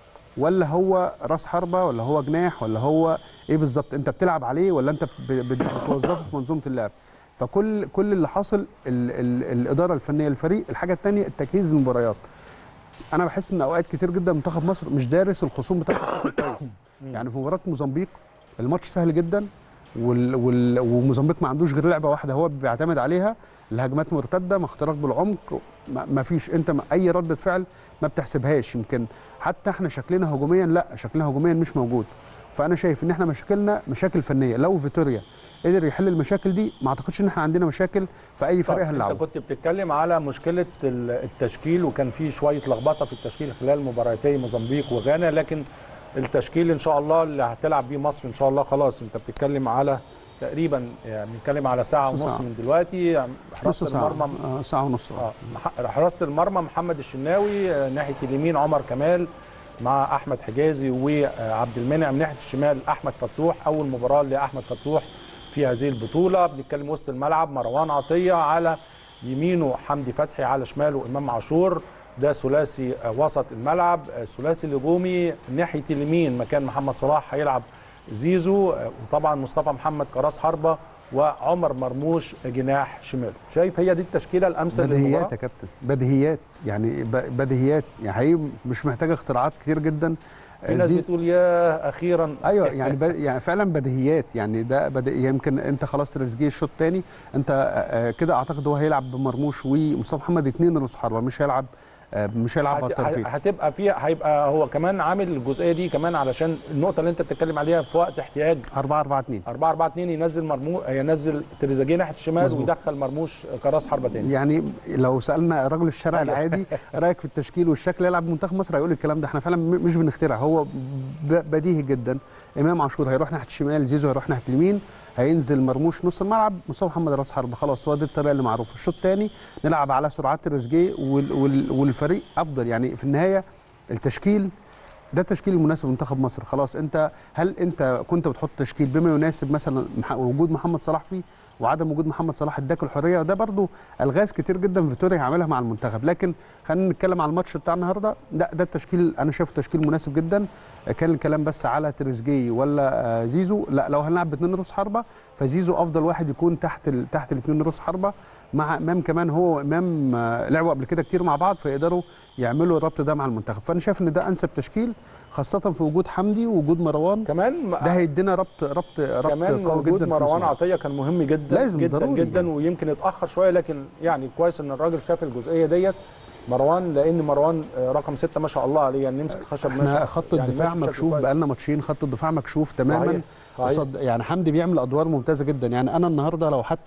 ولا هو راس حربه ولا هو جناح ولا هو ايه بالظبط انت بتلعب عليه ولا انت ب- ب- بتوظفه في منظومه اللعب فكل كل اللي حاصل ال ال الاداره الفنيه للفريق الحاجه الثانيه التجهيز للمباريات انا بحس ان اوقات كتير جدا منتخب مصر مش دارس الخصوم بتاعته بشكل كويس يعني في مباراه موزمبيق الماتش سهل جدا وال وال وموزمبيق ما عندوش غير لعبه واحده هو بيعتمد عليها الهجمات مرتده مع اختراق بالعمق ما ما فيش انت ما- اي رده فعل ما بتحسبهاش يمكن حتى احنا شكلنا هجوميا لا شكلنا هجوميا مش موجود فانا شايف ان احنا مشاكلنا مشاكل فنيه لو فيتوريا قدر يحل المشاكل دي ما اعتقدش ان احنا عندنا مشاكل في اي فريق طب انت هنلعبه كنت بتتكلم على مشكله ال- التشكيل وكان في شويه لخبطه في التشكيل خلال مباراتي موزمبيق وغانا لكن التشكيل ان شاء الله اللي هتلعب بيه مصر ان شاء الله خلاص انت بتتكلم على تقريبا يعني بنتكلم على ساعه نص ونص ساعة. من دلوقتي نص حراسه ساعه المرمى آه ساعه ونص اه مح- حراسه المرمى محمد الشناوي آه، ناحيه اليمين عمر كمال مع احمد حجازي وعبد المنعم ناحيه الشمال احمد فتوح اول مباراه لاحمد فتوح في هذه البطوله بنتكلم وسط الملعب مروان عطيه على يمينه حمدي فتحي على شماله امام عاشور ده ثلاثي آه، وسط الملعب آه، ثلاثي الهجومي ناحيه اليمين مكان محمد صلاح هيلعب زيزو آه، وطبعا مصطفى محمد كراس حربه وعمر مرموش جناح شمال شايف هي دي التشكيله الامثل بديهيات للمباراه يا كابتن بديهيات يعني ب- بديهيات يعني حقيقي مش محتاجه اختراعات كتير جدا في ناس زي- بتقول يا اخيرا ايوه يعني ب... يعني فعلا بديهيات يعني ده بد... يمكن انت خلاص تريزيجيه الشوط الثاني انت آه، كده اعتقد هو هيلعب بمرموش ومصطفى محمد اثنين راس حربه مش هيلعب آه، مش هيلعب على هت- الطرفين هتبقى فيها هيبقى هو كمان عامل الجزئيه دي كمان علشان النقطه اللي انت بتتكلم عليها في وقت احتياج 4 4 2 4 4 2 ينزل مرموش ينزل تريزيجيه ناحيه الشمال مظبوط. ويدخل مرموش كراس حربه تاني يعني لو سالنا رجل الشارع العادي رايك في التشكيل والشكل يلعب منتخب مصر هيقول الكلام ده احنا فعلا م- مش بنخترع هو ب- بديهي جدا امام عاشور هيروح ناحيه الشمال زيزو هيروح ناحيه اليمين هينزل مرموش نص الملعب مصطفى محمد راس حربه خلاص هو دي الطريقه اللي معروفه الشوط الثاني نلعب على سرعات تريزيجيه وال- وال- والفريق افضل يعني في النهايه التشكيل ده التشكيل المناسب لمنتخب مصر خلاص انت هل انت كنت بتحط تشكيل بما يناسب مثلا مح- وجود محمد صلاح فيه وعدم وجود محمد صلاح اداك الحريه ده برضو الغاز كتير جدا فيتوريا هيعملها مع المنتخب لكن خلينا نتكلم على الماتش بتاع النهارده لا ده التشكيل انا شايفه تشكيل مناسب جدا كان الكلام بس على تريزيجيه ولا آه، زيزو لا لو هنلعب باثنين راس حربه فزيزو افضل واحد يكون تحت ال... تحت الاثنين راس حربه مع امام كمان هو وامام آه، لعبوا قبل كده كتير مع بعض فيقدروا يعملوا الربط ده مع المنتخب فانا شايف ان ده انسب تشكيل خاصه في وجود حمدي ووجود مروان كمان ده هيدينا ربط ربط ربط كمان قوي جدا وجود في مروان الملعب. عطيه كان مهم جدا لازم، جدا ضروري جدا يعني. ويمكن اتاخر شويه لكن يعني كويس ان الراجل شاف الجزئيه ديت مروان لان مروان آه، رقم ستة ما شاء الله عليه يعني نمسك خشب احنا ماشي خط يعني الدفاع ماشي بشكل مكشوف كويس. بقالنا ماتشين خط الدفاع مكشوف تماما صحيح صحيح قصاد يعني حمدي بيعمل ادوار ممتازه جدا يعني انا النهارده لو حتى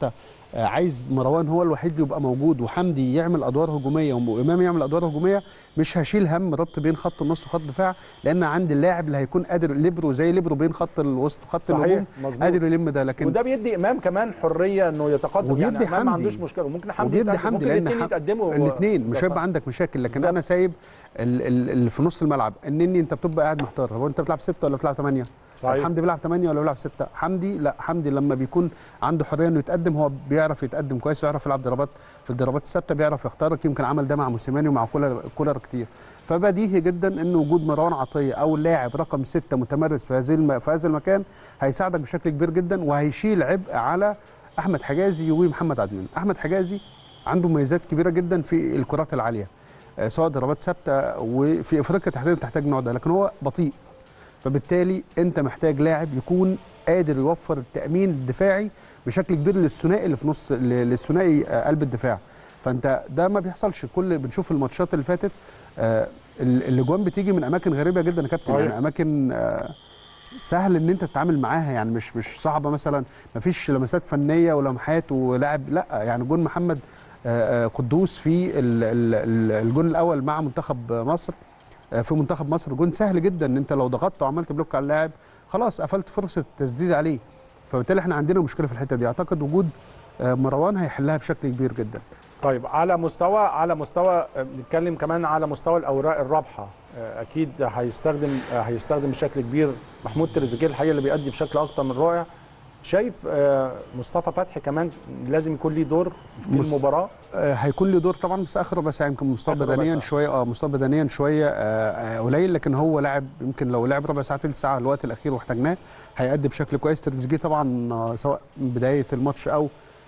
آه، عايز مروان هو الوحيد اللي يبقى موجود وحمدي يعمل ادوار هجوميه وامام يعمل ادوار هجوميه مش هشيل هم ربط بين خط النص وخط الدفاع لان عندي اللاعب اللي هيكون قادر ليبرو زي ليبرو بين خط الوسط وخط صحيح، الهجوم مظبوط. قادر يلم ده لكن وده بيدي امام كمان حريه انه يتقدم وبيدي يعني امام ما حمدي. عندوش مشكله وممكن حمدي وبيدي يتقدم، حمدي ممكن لان الاثنين ح- يتقدموا الاثنين مش بس- هيبقى عندك مشاكل لكن بالظبط. انا سايب ال- ال- اللي في نص الملعب انني انت بتبقى قاعد محتار هو انت بتلعب سته ولا بتلعب ثمانيه صحيح. حمدي بيلعب ثمانيه ولا بيلعب سته حمدي لا حمدي لما بيكون عنده حريه انه يتقدم هو بيعرف يتقدم كويس ويعرف يلعب ضربات في الضربات الثابته بيعرف يخترق يمكن عمل ده مع موسيماني ومع كولر كولر كتير فبديهي جدا ان وجود مروان عطيه او لاعب رقم سته متمرس في هذه الم- في هذا المكان هيساعدك بشكل كبير جدا وهيشيل عبء على احمد حجازي ومحمد عدنان احمد حجازي عنده مميزات كبيره جدا في الكرات العاليه آه، سواء ضربات ثابته وفي افريقيا تحديدا تحتاج النوع ده لكن هو بطيء فبالتالي انت محتاج لاعب يكون قادر يوفر التامين الدفاعي بشكل كبير للثنائي اللي في نص ل- للثنائي آه، قلب الدفاع فانت ده ما بيحصلش كل بنشوف الماتشات اللي فاتت آه، ال- الاجوان بتيجي من اماكن غريبه جدا يا كابتن صحيح. يعني اماكن آه، سهل ان انت تتعامل معاها يعني مش مش صعبه مثلا ما فيش لمسات فنيه ولمحات ولاعب لا يعني جون محمد آه، آه، قدوس في ال- ال- ال- الجون الاول مع منتخب مصر آه، في منتخب مصر جون سهل جدا ان انت لو ضغطت وعملت بلوك على اللاعب خلاص قفلت فرصه التسديد عليه فبالتالي احنا عندنا مشكله في الحته دي اعتقد وجود آه، مروان هيحلها بشكل كبير جدا طيب على مستوى على مستوى آه، نتكلم كمان على مستوى الاوراق الرابحه آه، اكيد هيستخدم آه، هيستخدم بشكل كبير محمود تريزيجيه الحقيقه اللي بيأدي بشكل اكتر من رائع شايف آه، مصطفى فتحي كمان لازم يكون ليه دور في مص- المباراه آه، هيكون له دور طبعا بس اخر ربع ساعه يمكن مستوى آخر ربع بدنيا ساعة. شويه اه مستوى بدنيا شويه آه، آه، قليل لكن هو لاعب يمكن لو لعب ربع ساعه ثلث ساعه الوقت الاخير واحتاجناه هيأدي بشكل كويس تريزيجيه طبعا آه، سواء من بدايه الماتش او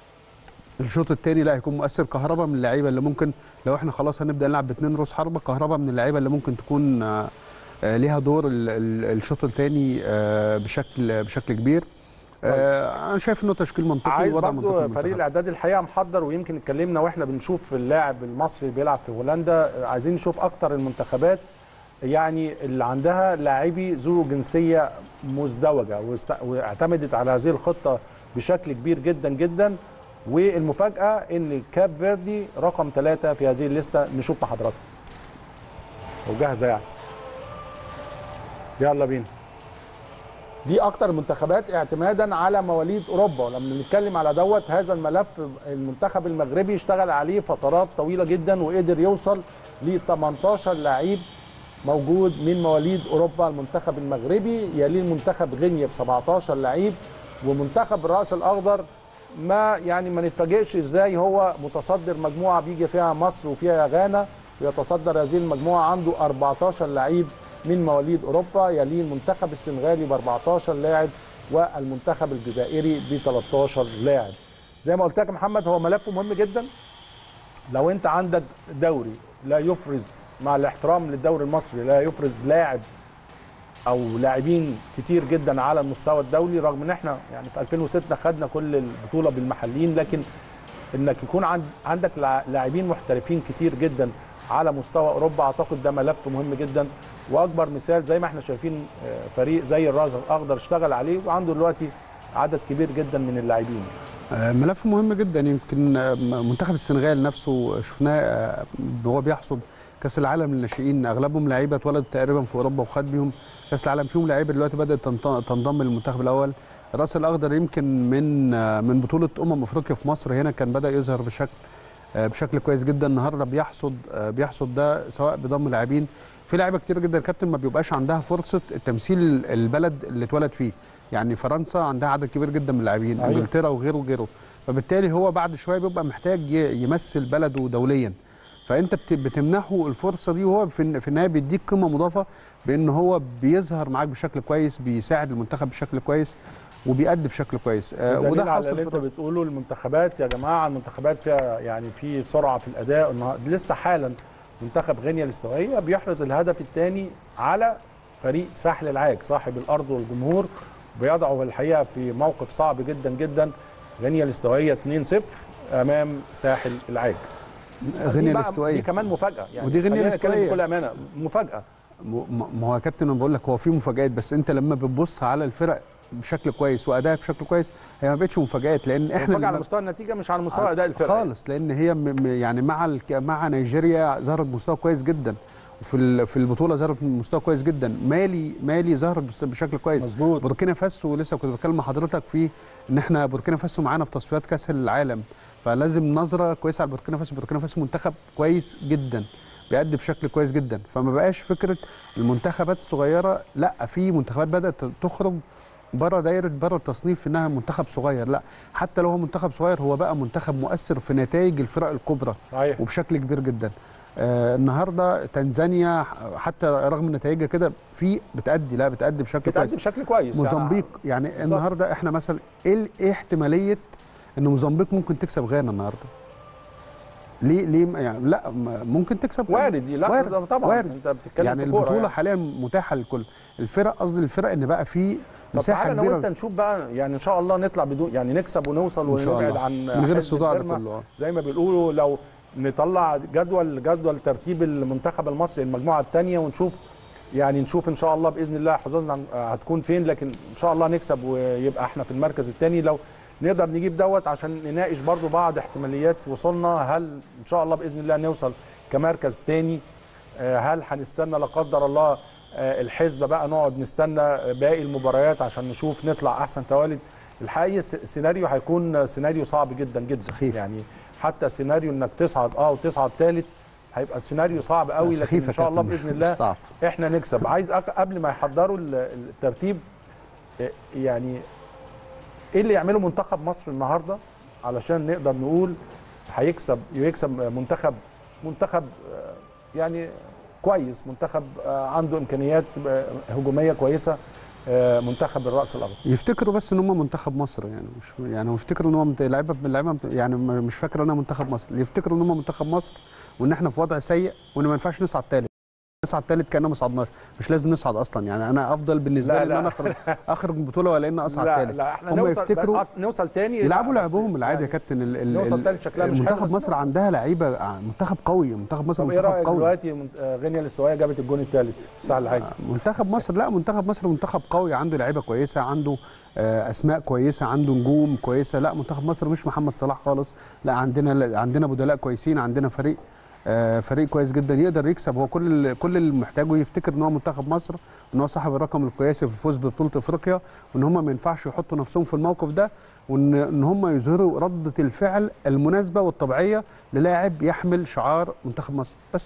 الشوط الثاني لا هيكون مؤثر كهربا من اللعيبه اللي ممكن لو احنا خلاص هنبدا نلعب باثنين روس حربه كهربا من اللعيبه اللي ممكن تكون آه، آه، ليها دور ال- ال- الشوط الثاني بشكل بشكل كبير آه، انا شايف انه تشكيل منطقي عايز ووضع برضو منطقي فريق للمنتخب. الاعداد الحقيقه محضر ويمكن اتكلمنا واحنا بنشوف اللاعب المصري بيلعب في هولندا عايزين نشوف اكتر المنتخبات يعني اللي عندها لاعبي ذو جنسيه مزدوجه واست- واعتمدت على هذه الخطه بشكل كبير جدا جدا والمفاجاه ان كاب فيردي رقم ثلاثه في هذه الليسته نشوف مع حضراتكم وجاهزه يعني يلا بينا دي اكتر المنتخبات اعتمادا على مواليد اوروبا ولما بنتكلم على دوت هذا الملف المنتخب المغربي اشتغل عليه فترات طويله جدا وقدر يوصل ل 18 لعيب موجود من مواليد اوروبا المنتخب المغربي يليه المنتخب غينيا ب 17 لعيب ومنتخب الراس الاخضر ما يعني ما نتفاجئش ازاي هو متصدر مجموعه بيجي فيها مصر وفيها غانا ويتصدر هذه المجموعه عنده 14 لعيب من مواليد اوروبا يليه المنتخب السنغالي ب 14 لاعب والمنتخب الجزائري ب 13 لاعب زي ما قلت لك يا محمد هو ملف مهم جدا لو انت عندك دوري لا يفرز مع الاحترام للدوري المصري لا يفرز لاعب او لاعبين كتير جدا على المستوى الدولي رغم ان احنا يعني في 2006 خدنا كل البطوله بالمحليين لكن انك يكون عند عندك لع- لاعبين محترفين كتير جدا على مستوى اوروبا اعتقد ده ملف مهم جدا واكبر مثال زي ما احنا شايفين آه، فريق زي الراس الاخضر اشتغل عليه وعنده دلوقتي عدد كبير جدا من اللاعبين آه، ملف مهم جدا يمكن آه، منتخب السنغال نفسه شفناه آه، وهو بيحصد كاس العالم للناشئين اغلبهم لعيبه اتولدوا تقريبا في اوروبا وخد بيهم كاس العالم فيهم لعيبه دلوقتي بدات تنط- تنضم للمنتخب الاول الراس الاخضر يمكن من آه، من بطوله امم افريقيا في مصر هنا كان بدا يظهر بشكل آه، بشكل كويس جدا النهارده بيحصد آه، بيحصد ده سواء بضم لاعبين في لعيبه كتير جدا يا كابتن ما بيبقاش عندها فرصه تمثيل البلد اللي اتولد فيه يعني فرنسا عندها عدد كبير جدا من اللاعبين أيوة. انجلترا وغيره وغيره فبالتالي هو بعد شويه بيبقى محتاج ي- يمثل بلده دوليا فانت بت- بتمنحه الفرصه دي وهو في في النهايه بيديك قيمه مضافه بان هو بيظهر معاك بشكل كويس بيساعد المنتخب بشكل كويس وبيأدي بشكل كويس آه، وده على حصل اللي انت في- بتقوله المنتخبات يا جماعه المنتخبات فيها يعني في سرعه في الاداء النهارده لسه حالا منتخب غينيا الاستوائيه بيحرز الهدف الثاني على فريق ساحل العاج صاحب الارض والجمهور بيضعه الحقيقه في موقف صعب جدا جدا غينيا الاستوائيه 2-0 امام ساحل العاج دي غينيا بقى- الاستوائيه دي كمان مفاجاه يعني ودي غينيا خلينا نتكلم الاستوائية. بكل امانه مفاجاه م- م- ما هو يا كابتن انا بقول لك هو في مفاجآت بس انت لما بتبص على الفرق بشكل كويس واداء بشكل كويس هي ما بقتش مفاجات لان احنا احنا على اللي- مستوى النتيجه مش على مستوى اداء الفرقه خالص لان هي م- م- يعني مع الك- مع نيجيريا ظهرت بمستوى كويس جدا وفي ال- في البطوله ظهرت بمستوى كويس جدا مالي مالي ظهرت بس- بشكل كويس مظبوط بوركينا فاسو لسه كنت بتكلم مع حضرتك في ان احنا بوركينا فاسو معانا في تصفيات كاس العالم فلازم نظره كويسه على بوركينا فاسو بوركينا فاسو منتخب كويس جدا بيأدي بشكل كويس جدا فما بقاش فكره المنتخبات الصغيره لا في منتخبات بدات تخرج بره دايره بره التصنيف انها منتخب صغير لا حتى لو هو منتخب صغير هو بقى منتخب مؤثر في نتائج الفرق الكبرى صحيح وبشكل كبير جدا آه النهارده تنزانيا حتى رغم نتائجها كده في بتأدي لا بتأدي بشكل كويس بتأدي بشكل كويس موزمبيق يعني بالظبط. النهارده احنا مثلا ايه ال- ايه احتماليه ان موزمبيق ممكن تكسب غانا النهارده ليه ليه ما- يعني لا ما- ممكن تكسب غانا. وارد لا وارد، ده طبعا وارد. انت بتتكلم يعني في كورة البطوله حاليا متاحه للكل الفرق قصدي الفرق ان بقى في طب مساحه تعالى انا وانت كبيره نشوف بقى يعني ان شاء الله نطلع بدون يعني نكسب ونوصل إن شاء ونبعد الله. عن من غير حزب الصداع ده البرما. كله آه. زي ما بيقولوا لو نطلع جدول جدول ترتيب المنتخب المصري المجموعه الثانيه ونشوف يعني نشوف ان شاء الله باذن الله حظوظنا هتكون فين لكن ان شاء الله نكسب ويبقى احنا في المركز الثاني لو نقدر نجيب دوت عشان نناقش برضو بعض احتماليات وصلنا هل ان شاء الله باذن الله نوصل كمركز ثاني هل هنستنى لا قدر الله آه، الحسبه بقى نقعد نستنى باقي المباريات عشان نشوف نطلع احسن توالد الحقيقه س- سيناريو هيكون سيناريو صعب جدا جدا سخيف. يعني حتى سيناريو انك تصعد اه وتصعد ثالث هيبقى سيناريو صعب قوي لكن سخيفة ان شاء الله كابتن، باذن مش الله صعب احنا نكسب عايز أق- قبل ما يحضروا ال- الترتيب آه، يعني ايه اللي يعمله منتخب مصر النهارده علشان نقدر نقول هيكسب يكسب منتخب منتخب آه، يعني كويس منتخب آه، عنده امكانيات آه، هجوميه كويسه آه، منتخب الراس الاخضر يفتكروا بس ان هم منتخب مصر يعني مش يعني هو يفتكروا ان هم لعيبه لعيبه يعني م- مش فاكر ان انا منتخب مصر يفتكروا ان هم منتخب مصر وان احنا في وضع سيء وان ما ينفعش نصعد ثالث نصعد ثالث كاننا ما صعدناش مش لازم نصعد اصلا يعني انا افضل بالنسبه لا، لي ان لا. انا اخرج اخرج من بطوله ولا ان اصعد لا ثالث لا احنا هم نوصل يفتكروا آه، نوصل تاني يلعبوا لا، بس لعبهم العادي يا يعني كابتن ال- ال- نوصل ال- تاني شكلها مش حلو، منتخب بس مصر نوصل. عندها لعيبه ع- منتخب قوي منتخب مصر طب ايه منتخب رايك قوي دلوقتي من- آه، غينيا الاستوائيه جابت الجون الثالث في ساعه الحاجه منتخب مصر لا منتخب مصر منتخب قوي عنده لعيبه كويسه عنده آه، اسماء كويسه عنده نجوم كويسه لا منتخب مصر مش محمد صلاح خالص لا عندنا عندنا بدلاء كويسين عندنا فريق آه، فريق كويس جدا يقدر يكسب هو كل ال- كل اللي محتاجه يفتكر ان هو منتخب مصر ان هو صاحب الرقم القياسي في الفوز ببطوله افريقيا وان هم ما ينفعش يحطوا نفسهم في الموقف ده وان ان هم يظهروا رده الفعل المناسبه والطبيعيه للاعب يحمل شعار منتخب مصر بس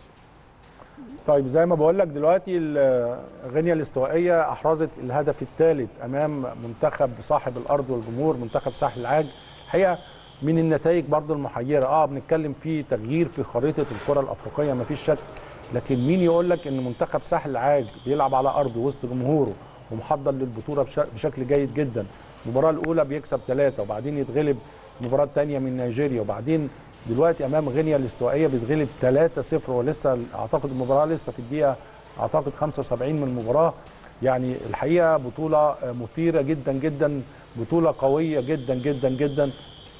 طيب زي ما بقول لك دلوقتي ال- غينيا الاستوائيه احرزت الهدف الثالث امام منتخب صاحب الارض والجمهور منتخب ساحل العاج الحقيقه من النتائج برضو المحيره اه بنتكلم في تغيير في خريطه الكره الافريقيه مفيش شك لكن مين يقول لك ان منتخب ساحل العاج بيلعب على ارضه وسط جمهوره ومحضر للبطوله بش- بشكل جيد جدا المباراه الاولى بيكسب ثلاثه وبعدين يتغلب المباراه الثانيه من نيجيريا وبعدين دلوقتي امام غينيا الاستوائيه بيتغلب 3-0 ولسه اعتقد المباراه لسه في الدقيقه اعتقد 75 من المباراه يعني الحقيقه بطوله مثيره جدا جدا بطوله قويه جدا جدا جدا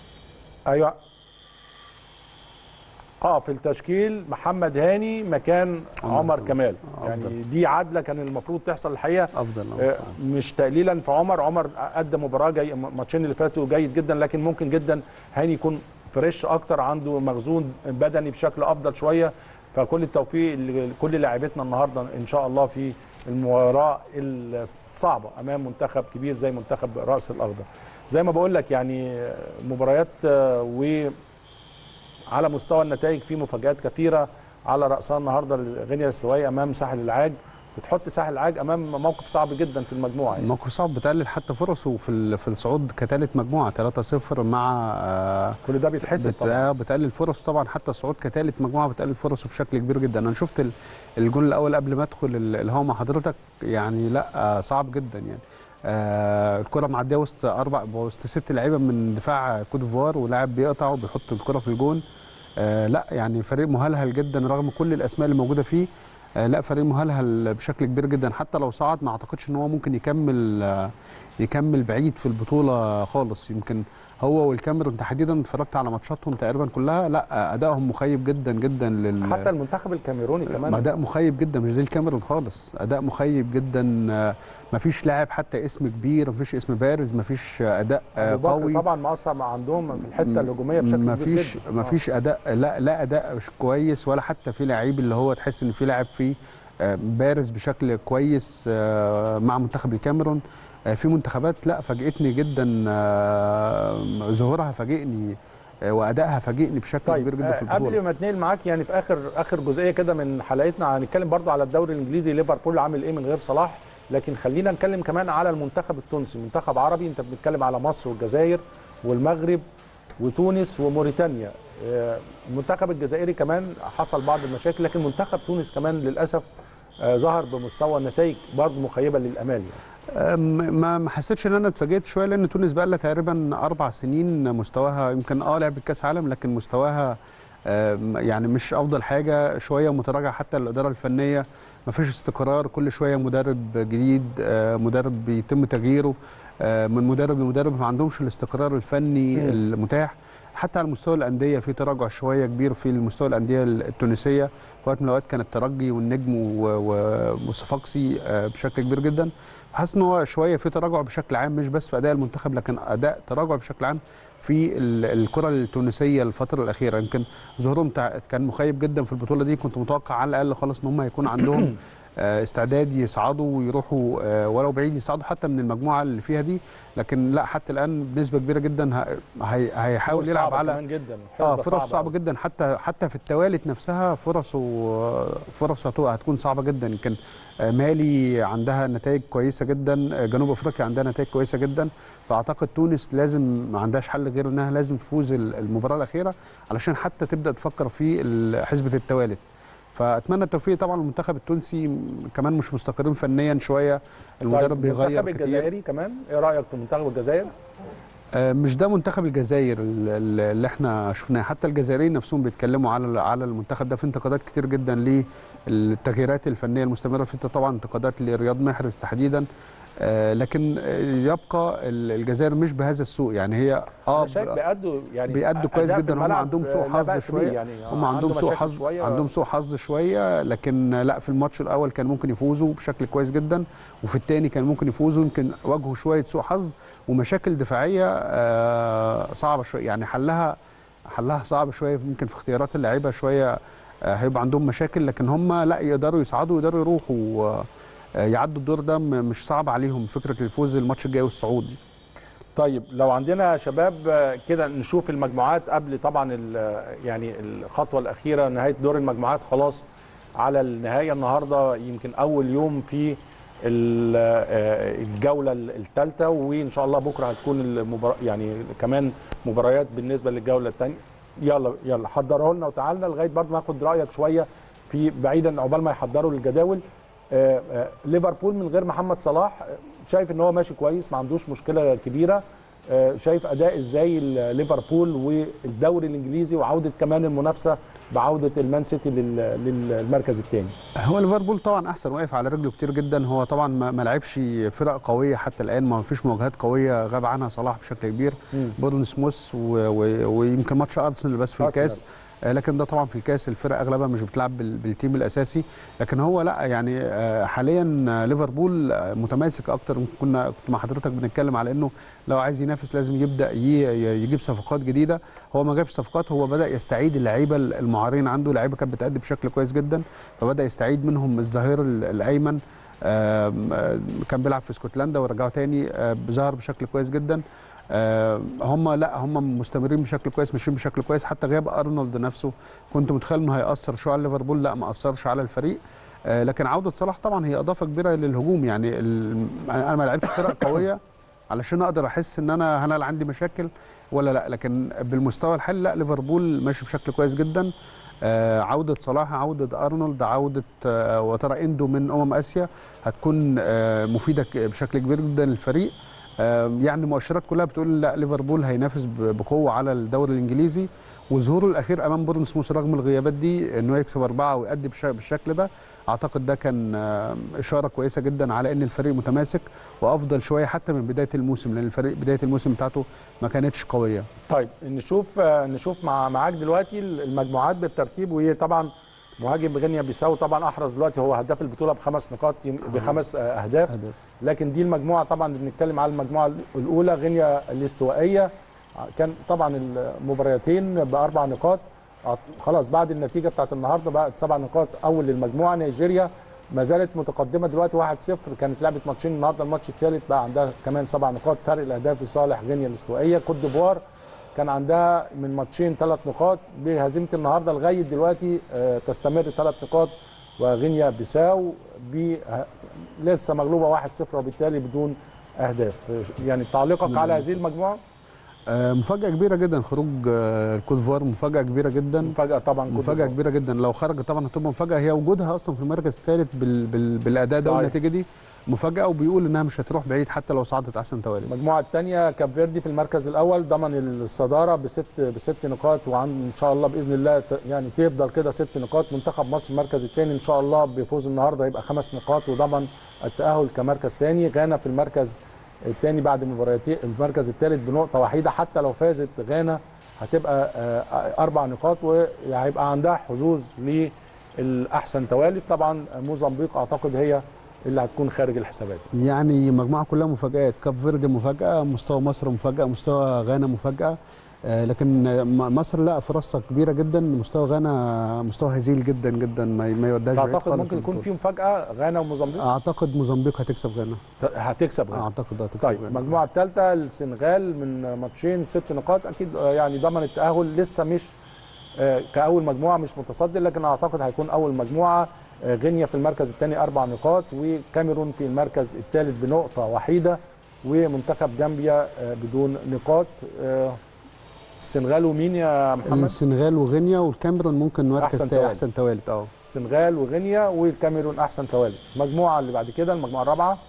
ايوه اه في التشكيل محمد هاني مكان عمر عمر كمال. كمال آه، يعني أفضل. دي عدله كان المفروض تحصل الحقيقه افضل آه، مش تقليلا في عمر عمر ادى مباراه جاي الماتشين اللي فاتوا جيد جدا لكن ممكن جدا هاني يكون فريش اكتر عنده مخزون بدني بشكل افضل شويه فكل التوفيق لكل لاعبتنا النهارده ان شاء الله في المباراه الصعبه امام منتخب كبير زي منتخب راس الاخضر زي ما بقول لك يعني مباريات آه، و على مستوى النتائج في مفاجات كثيره على راسها النهارده غينيا الاستوائيه امام ساحل العاج بتحط ساحل العاج امام موقف صعب جدا في المجموعه يعني. الموقف صعب بتقلل حتى فرصه في ال- في الصعود كثالث مجموعه 3-0 مع آه، كل ده بيتحسب بت- طبعا آه، بتقلل فرص طبعا حتى الصعود كثالث مجموعه بتقلل فرصه بشكل كبير جدا انا شفت ال- الجون الاول قبل ما ادخل ال- الهوا مع حضرتك يعني لا آه، صعب جدا يعني آه الكره معديه وسط اربع وسط ست لعيبه من دفاع كوت ديفوار ولاعب بيقطع وبيحط الكره في الجون آه لا يعني فريق مهلهل جدا رغم كل الاسماء اللي موجوده فيه آه لا فريق مهلهل بشكل كبير جدا حتى لو صعد ما اعتقدش ان هو ممكن يكمل آه يكمل بعيد في البطوله خالص يمكن هو والكاميرون تحديدا اتفرجت على ماتشاتهم تقريبا كلها لا ادائهم مخيب جدا جدا لل حتى المنتخب الكاميروني كمان اداء مخيب جدا مش زي الكاميرون خالص اداء مخيب جدا آه، مفيش لاعب حتى اسم كبير مفيش اسم بارز مفيش اداء آه، أبو بكر قوي طبعا مؤثر مع عندهم في الحته الهجوميه بشكل كبير مفيش جدا. مفيش اداء لا لا اداء مش كويس ولا حتى في لعيب اللي هو تحس ان في لاعب فيه آه، بارز بشكل كويس آه، مع منتخب الكاميرون آه، في منتخبات لا فاجئتني جدا آه، ظهورها فاجئني آه، وادائها فاجئني بشكل طيب كبير جدا في آه، قبل البطوله ما اتنقل معاك يعني في اخر اخر جزئيه كده من حلقتنا هنتكلم برضو على الدوري الانجليزي ليفربول عامل ايه من غير صلاح لكن خلينا نتكلم كمان على المنتخب التونسي منتخب عربي انت بتتكلم على مصر والجزائر والمغرب وتونس وموريتانيا آه، المنتخب الجزائري كمان حصل بعض المشاكل لكن منتخب تونس كمان للاسف آه، ظهر بمستوى نتائج برضو مخيبه للامال يعني. أم- ما ما حسيتش ان انا اتفاجئت شويه لان تونس بقى لها تقريبا اربع سنين مستواها يمكن اه لعبت كاس عالم لكن مستواها أم، يعني مش افضل حاجه شويه متراجع حتى الاداره الفنيه ما فيش استقرار كل شويه مدرب جديد آه، مدرب بيتم تغييره آه، من مدرب لمدرب ما عندهمش الاستقرار الفني مم. المتاح حتى على مستوى الانديه في تراجع شويه كبير في المستوى الانديه التونسيه في وقت من الاوقات كان الترجي والنجم و- و- وصفاقسي آه، بشكل كبير جدا حاسس ان هو شويه في تراجع بشكل عام مش بس في اداء المنتخب لكن اداء تراجع بشكل عام في ال- الكره التونسيه الفتره الاخيره يمكن ظهورهم تع- كان مخيب جدا في البطوله دي كنت متوقع على الاقل خالص ان هم هيكون عندهم آه، استعداد يصعدوا ويروحوا آه، ولو بعيد يصعدوا حتى من المجموعه اللي فيها دي لكن لا حتى الان بنسبه كبيره جدا ه- هي- هيحاول فرص يلعب صعبة على كمان جدا اه حسبة فرص صعبه أوي. جدا حتى حتى في التوالت نفسها فرصه فرصه هتو- هتكون صعبه جدا يمكن آه، مالي عندها نتائج كويسه جدا آه، جنوب افريقيا عندها نتائج كويسه جدا فاعتقد تونس لازم ما عندهاش حل غير انها لازم تفوز ال- المباراه الاخيره علشان حتى تبدا تفكر في ال- حسبه التوالت فاتمنى التوفيق طبعا المنتخب التونسي م- كمان مش مستقرين فنيا شويه المدرب طيب، بيغير المنتخب كتير الجزائري كمان ايه رايك في منتخب الجزائر آه، مش ده منتخب الجزائر ال- ال- اللي احنا شفناه حتى الجزائريين نفسهم بيتكلموا على على المنتخب ده في انتقادات كتير جدا للتغييرات الفنيه المستمره في طبعا انتقادات لرياض محرز تحديدا آه، لكن آه، يبقى ال- الجزائر مش بهذا السوء يعني هي اه انا شايف بيأدوا يعني بيأدوا كويس أداء في جدا هم الملعب عندهم سوء لا حظ بأس بيه شويه يعني هم عنده عندهم سوء مشاكل حظ شوية. عندهم سوء حظ شويه لكن لا في الماتش الاول كان ممكن يفوزوا بشكل كويس جدا وفي الثاني كان ممكن يفوزوا يمكن واجهوا شويه سوء حظ ومشاكل دفاعيه آه، صعبه شويه يعني حلها حلها صعب شويه يمكن في اختيارات اللعيبه شويه آه، هيبقى عندهم مشاكل لكن هم لا يقدروا يصعدوا ويقدروا يروحوا آه، يعدوا الدور ده م- مش صعب عليهم فكره الفوز الماتش الجاي والصعود طيب لو عندنا شباب آه، كده نشوف المجموعات قبل طبعا ال- يعني الخطوه الاخيره نهايه دور المجموعات خلاص على النهايه النهارده يمكن اول يوم في ال- آه، الجوله الثالثه وان شاء الله بكره هتكون المباراه يعني كمان مباريات بالنسبه للجوله الثانيه يلا يلا حضروا لنا وتعالنا لغايه برضه ناخد رايك شويه في بعيدا عقبال ما يحضروا للجداول آه، آه، ليفربول من غير محمد صلاح آه، شايف ان هو ماشي كويس ما عندوش مشكله كبيره آه، شايف اداء ازاي ال- ليفربول والدوري الانجليزي وعوده كمان المنافسه بعوده المان سيتي لل- للمركز الثاني هو ليفربول طبعا احسن واقف على رجله كتير جدا هو طبعا ما ما لعبش فرق قويه حتى الان ما فيش مواجهات قويه غاب عنها صلاح بشكل كبير بورن سموث و- و- ويمكن ماتش ارسنال بس في أرسنال. الكاس آه، لكن ده طبعا في الكاس الفرق اغلبها مش بتلعب بال- بالتيم الاساسي لكن هو لا يعني آه، حاليا آه، ليفربول آه، متماسك اكتر كنا كنت مع حضرتك بنتكلم على انه لو عايز ينافس لازم يبدا ي- ي- يجيب صفقات جديده هو ما جابش صفقات هو بدا يستعيد اللعيبه المعارين عنده لعيبه كانت بتأدي بشكل كويس جدا فبدا يستعيد منهم الظهير ال- الايمن آم، آه، كان بيلعب في اسكتلندا ورجعه تاني آه، ظهر بشكل كويس جدا آه، هم لا هم مستمرين بشكل كويس ماشيين بشكل كويس حتى غياب ارنولد نفسه كنت متخيل انه هيأثر شويه على ليفربول لا ما اثرش على الفريق آه، لكن عوده صلاح طبعا هي اضافه كبيره للهجوم يعني ال- انا ما لعبتش فرق قويه علشان اقدر احس ان انا هل عندي مشاكل ولا لا لكن بالمستوى الحالي لا ليفربول ماشي بشكل كويس جدا آه، عودة صلاح عودة أرنولد عودة آه، وترى إندو من أمم آسيا هتكون آه، مفيدة ك- بشكل كبير جدا للفريق آه، يعني المؤشرات كلها بتقول لا ليفربول هينافس ب- بقوة على الدوري الإنجليزي وظهوره الاخير امام بورنموث رغم الغيابات دي انه يكسب اربعه ويأدي بش- بالشكل ده اعتقد ده كان آه، اشاره كويسه جدا على ان الفريق متماسك وافضل شويه حتى من بدايه الموسم لان الفريق بدايه الموسم بتاعته ما كانتش قويه طيب نشوف آه، نشوف مع معاك دلوقتي المجموعات بالترتيب وهي طبعا مهاجم غينيا بيساو طبعا احرز دلوقتي هو هداف البطوله بخمس نقاط يم- بخمس آه، اهداف هدف. لكن دي المجموعه طبعا بنتكلم على المجموعه الاولى غينيا الاستوائيه كان طبعا المباراتين باربع نقاط أعت- خلاص بعد النتيجه بتاعت النهارده بقت سبع نقاط اول للمجموعه نيجيريا ما زالت متقدمه دلوقتي 1-0 كانت لعبت ماتشين النهارده الماتش الثالث بقى عندها كمان سبع نقاط فرق الاهداف لصالح غينيا الاستوائيه كوت ديفوار كان عندها من ماتشين ثلاث نقاط بهزيمه النهارده لغايه دلوقتي آه، تستمر ثلاث نقاط وغينيا بيساو ب لسه مغلوبه 1-0 وبالتالي بدون اهداف يعني تعليقك على هذه المجموعه آه، مفاجاه كبيره جدا خروج آه، الكوت ديفوار مفاجاه كبيره جدا مفاجاه طبعا كوت مفاجاه ديفوار. كبيره جدا لو خرج طبعا هتبقى مفاجاه هي وجودها اصلا في المركز الثالث بال... بال... بالاداء ده صحيح. والنتيجه دي مفاجاه وبيقول انها مش هتروح بعيد حتى لو صعدت احسن توالي المجموعه الثانيه كاب فيردي في المركز الاول ضمن الصداره بست بست نقاط وعن ان شاء الله باذن الله ت- يعني تفضل كده ست نقاط منتخب مصر المركز الثاني ان شاء الله بفوز النهارده يبقى خمس نقاط وضمن التاهل كمركز ثاني غانا في المركز الثاني بعد مباراتين المركز الثالث بنقطه وحيده حتى لو فازت غانا هتبقى آه، اربع نقاط وهيبقى عندها حظوظ للاحسن توالي طبعا موزمبيق اعتقد هي اللي هتكون خارج الحسابات يعني مجموعه كلها مفاجات كاب فيردي مفاجاه مستوى مصر مفاجاه مستوى غانا مفاجاه آه، لكن آه، م- مصر لا فرصها كبيره جدا مستوى غانا مستوى هزيل جدا جدا ما ما يوديهاش بعيد تعتقد خالص ممكن في يكون البطولة. في مفاجاه غانا وموزمبيق اعتقد موزمبيق هتكسب غانا هتكسب غانا اعتقد هتكسب طيب غانا. المجموعه الثالثه السنغال من ماتشين ست نقاط اكيد آه، يعني ضمن التاهل لسه مش آه، كاول مجموعه مش متصدر لكن اعتقد هيكون اول مجموعه آه، غينيا في المركز الثاني اربع نقاط وكاميرون في المركز الثالث بنقطه وحيده ومنتخب جامبيا آه، بدون نقاط آه، السنغال ومين يا محمد؟ السنغال وغينيا والكاميرون ممكن مركز أحسن تا- توالي. احسن توالت اه السنغال وغينيا والكاميرون احسن توالي المجموعه اللي بعد كده المجموعه الرابعه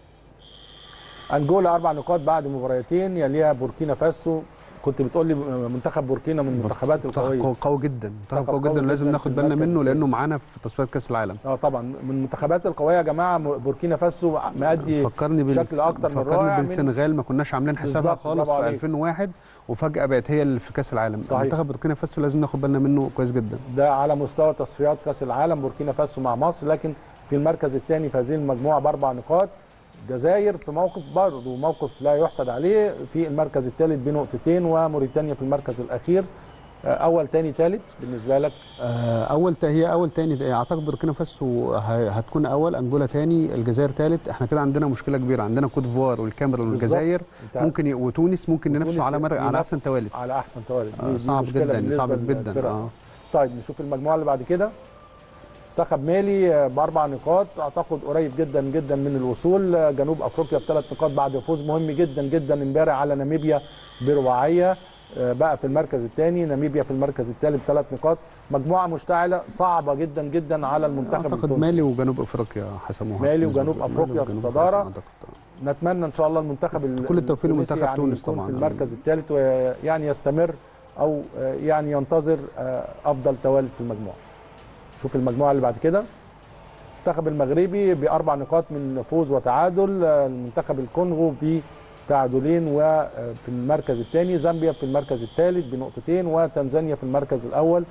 انجولا اربع نقاط بعد مباراتين يليها بوركينا فاسو كنت بتقول لي منتخب بوركينا من المنتخبات منتخب القويه قوي- قوي جدا منتخب منتخب قوي قوي جدا لازم جداً ناخد في بالنا المركز منه الثاني. لانه معانا في تصفيات كاس العالم اه طبعا من المنتخبات القويه يا جماعه بوركينا فاسو مادي فكرني بال... بشكل أكتر من رائع فكرني من- بالسنغال ما كناش عاملين حسابها بالظبط، خالص برافو في عليك. 2001 وفجاه بقت هي اللي في كاس العالم صحيح. منتخب بوركينا فاسو لازم ناخد بالنا منه كويس جدا ده على مستوى تصفيات كاس العالم بوركينا فاسو مع مصر لكن في المركز الثاني في هذه المجموعه باربع نقاط الجزائر في موقف برضه موقف لا يحسد عليه في المركز الثالث بنقطتين وموريتانيا في المركز الاخير آه، اول ثاني ثالث بالنسبه لك آه، اول تا- هي اول تاني اعتقد بوركينا فاسو ه- هتكون اول انجولا تاني الجزائر تالت احنا كده عندنا مشكله كبيره عندنا كوت ديفوار والكاميرون بالظبط. والجزائر انت ممكن ي... وتونس ممكن وتونس ينافسوا على مر... على ينافسوا احسن توالت على احسن توالد آه، صعب جدا صعب جدا اه طيب نشوف المجموعه اللي بعد كده منتخب مالي آه، باربع نقاط اعتقد قريب جدا جدا من الوصول آه، جنوب افريقيا بثلاث نقاط بعد فوز مهم جدا جدا امبارح على ناميبيا برباعيه آه، بقى في المركز الثاني ناميبيا في المركز الثالث ثلاث نقاط مجموعه مشتعله صعبه جدا جدا على المنتخب اعتقد التونسي مالي وجنوب افريقيا حسموها مالي بالنسبة وجنوب لي. مالي أفريقيا في وجنوب الصدارة. أعتقد. نتمنى ان شاء الله المنتخب ال- كل التوفيق التونسي لمنتخب يعني تونس يكون طبعاً. في المركز الثالث ويعني يستمر او آه، يعني ينتظر آه، افضل توالد في المجموعه شوف المجموعه اللي بعد كده المنتخب المغربي باربع نقاط من فوز وتعادل آه، المنتخب الكونغو بتعادلين وفي المركز الثاني زامبيا في المركز الثالث بنقطتين وتنزانيا في المركز الاول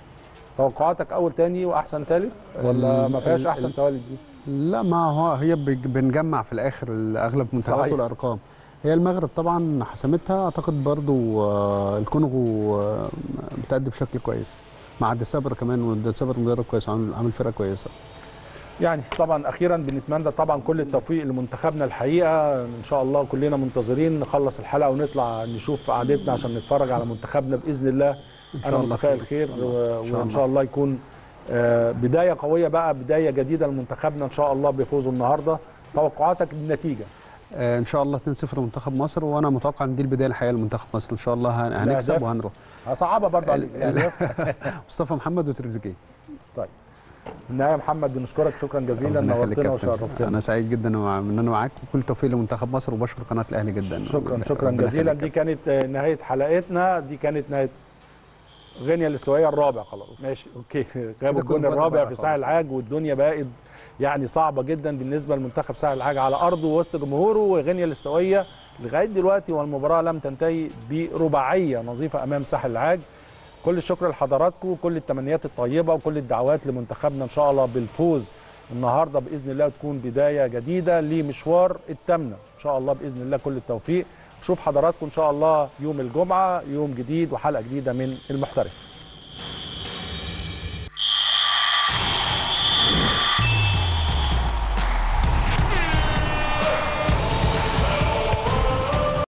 توقعاتك اول تاني واحسن ثالث ولا ال- ما فيهاش ال- احسن ال- توالد دي لا ما هو هي بج- بنجمع في الاخر اغلب منتخبات صحيح. والارقام هي المغرب طبعا حسمتها اعتقد برضو آه، الكونغو آه، بتأدي بشكل كويس مع ديسابر كمان وديسابر مدرب كويس عامل عامل فرقه كويسه يعني طبعا اخيرا بنتمنى طبعا كل التوفيق لمنتخبنا الحقيقه ان شاء الله كلنا منتظرين نخلص الحلقه ونطلع نشوف قعدتنا عشان نتفرج على منتخبنا باذن الله ان انا متفائل خير و- وان شاء الله يكون آه، بدايه قويه بقى بدايه جديده لمنتخبنا ان شاء الله بفوزه النهارده توقعاتك للنتيجه آه، ان شاء الله 2-0 لمنتخب مصر وانا متوقع ان دي البدايه الحقيقيه لمنتخب مصر ان شاء الله هن- هنكسب الأهداف؟ وهنروح صعبه برضه عليك ال- الأهداف. مصطفى محمد وتريزيجيه طيب في النهايه يا محمد بنشكرك شكرا جزيلا ربنا يخليك نورتنا يا كابتن. وشرفتنا انا سعيد جدا مع- ان انا معاك وكل توفيق لمنتخب مصر وبشكر قناه الاهلي جدا شكرا شكرا ربنا جزيلا يخليك. دي كانت آه، نهايه حلقتنا دي كانت نهايه غينيا الاستوائيه الرابع خلاص ماشي اوكي جاب الجون الجون الرابع بقى في خلاص. ساحل العاج والدنيا بقت يعني صعبه جدا بالنسبه لمنتخب ساحل العاج على ارضه وسط جمهوره وغينيا الاستوائيه لغايه دلوقتي والمباراه لم تنتهي برباعيه نظيفه امام ساحل العاج كل الشكر لحضراتكم وكل التمنيات الطيبه وكل الدعوات لمنتخبنا ان شاء الله بالفوز النهارده باذن الله تكون بدايه جديده لمشوار التامنه ان شاء الله باذن الله كل التوفيق نشوف حضراتكم ان شاء الله يوم الجمعه يوم جديد وحلقه جديده من المحترف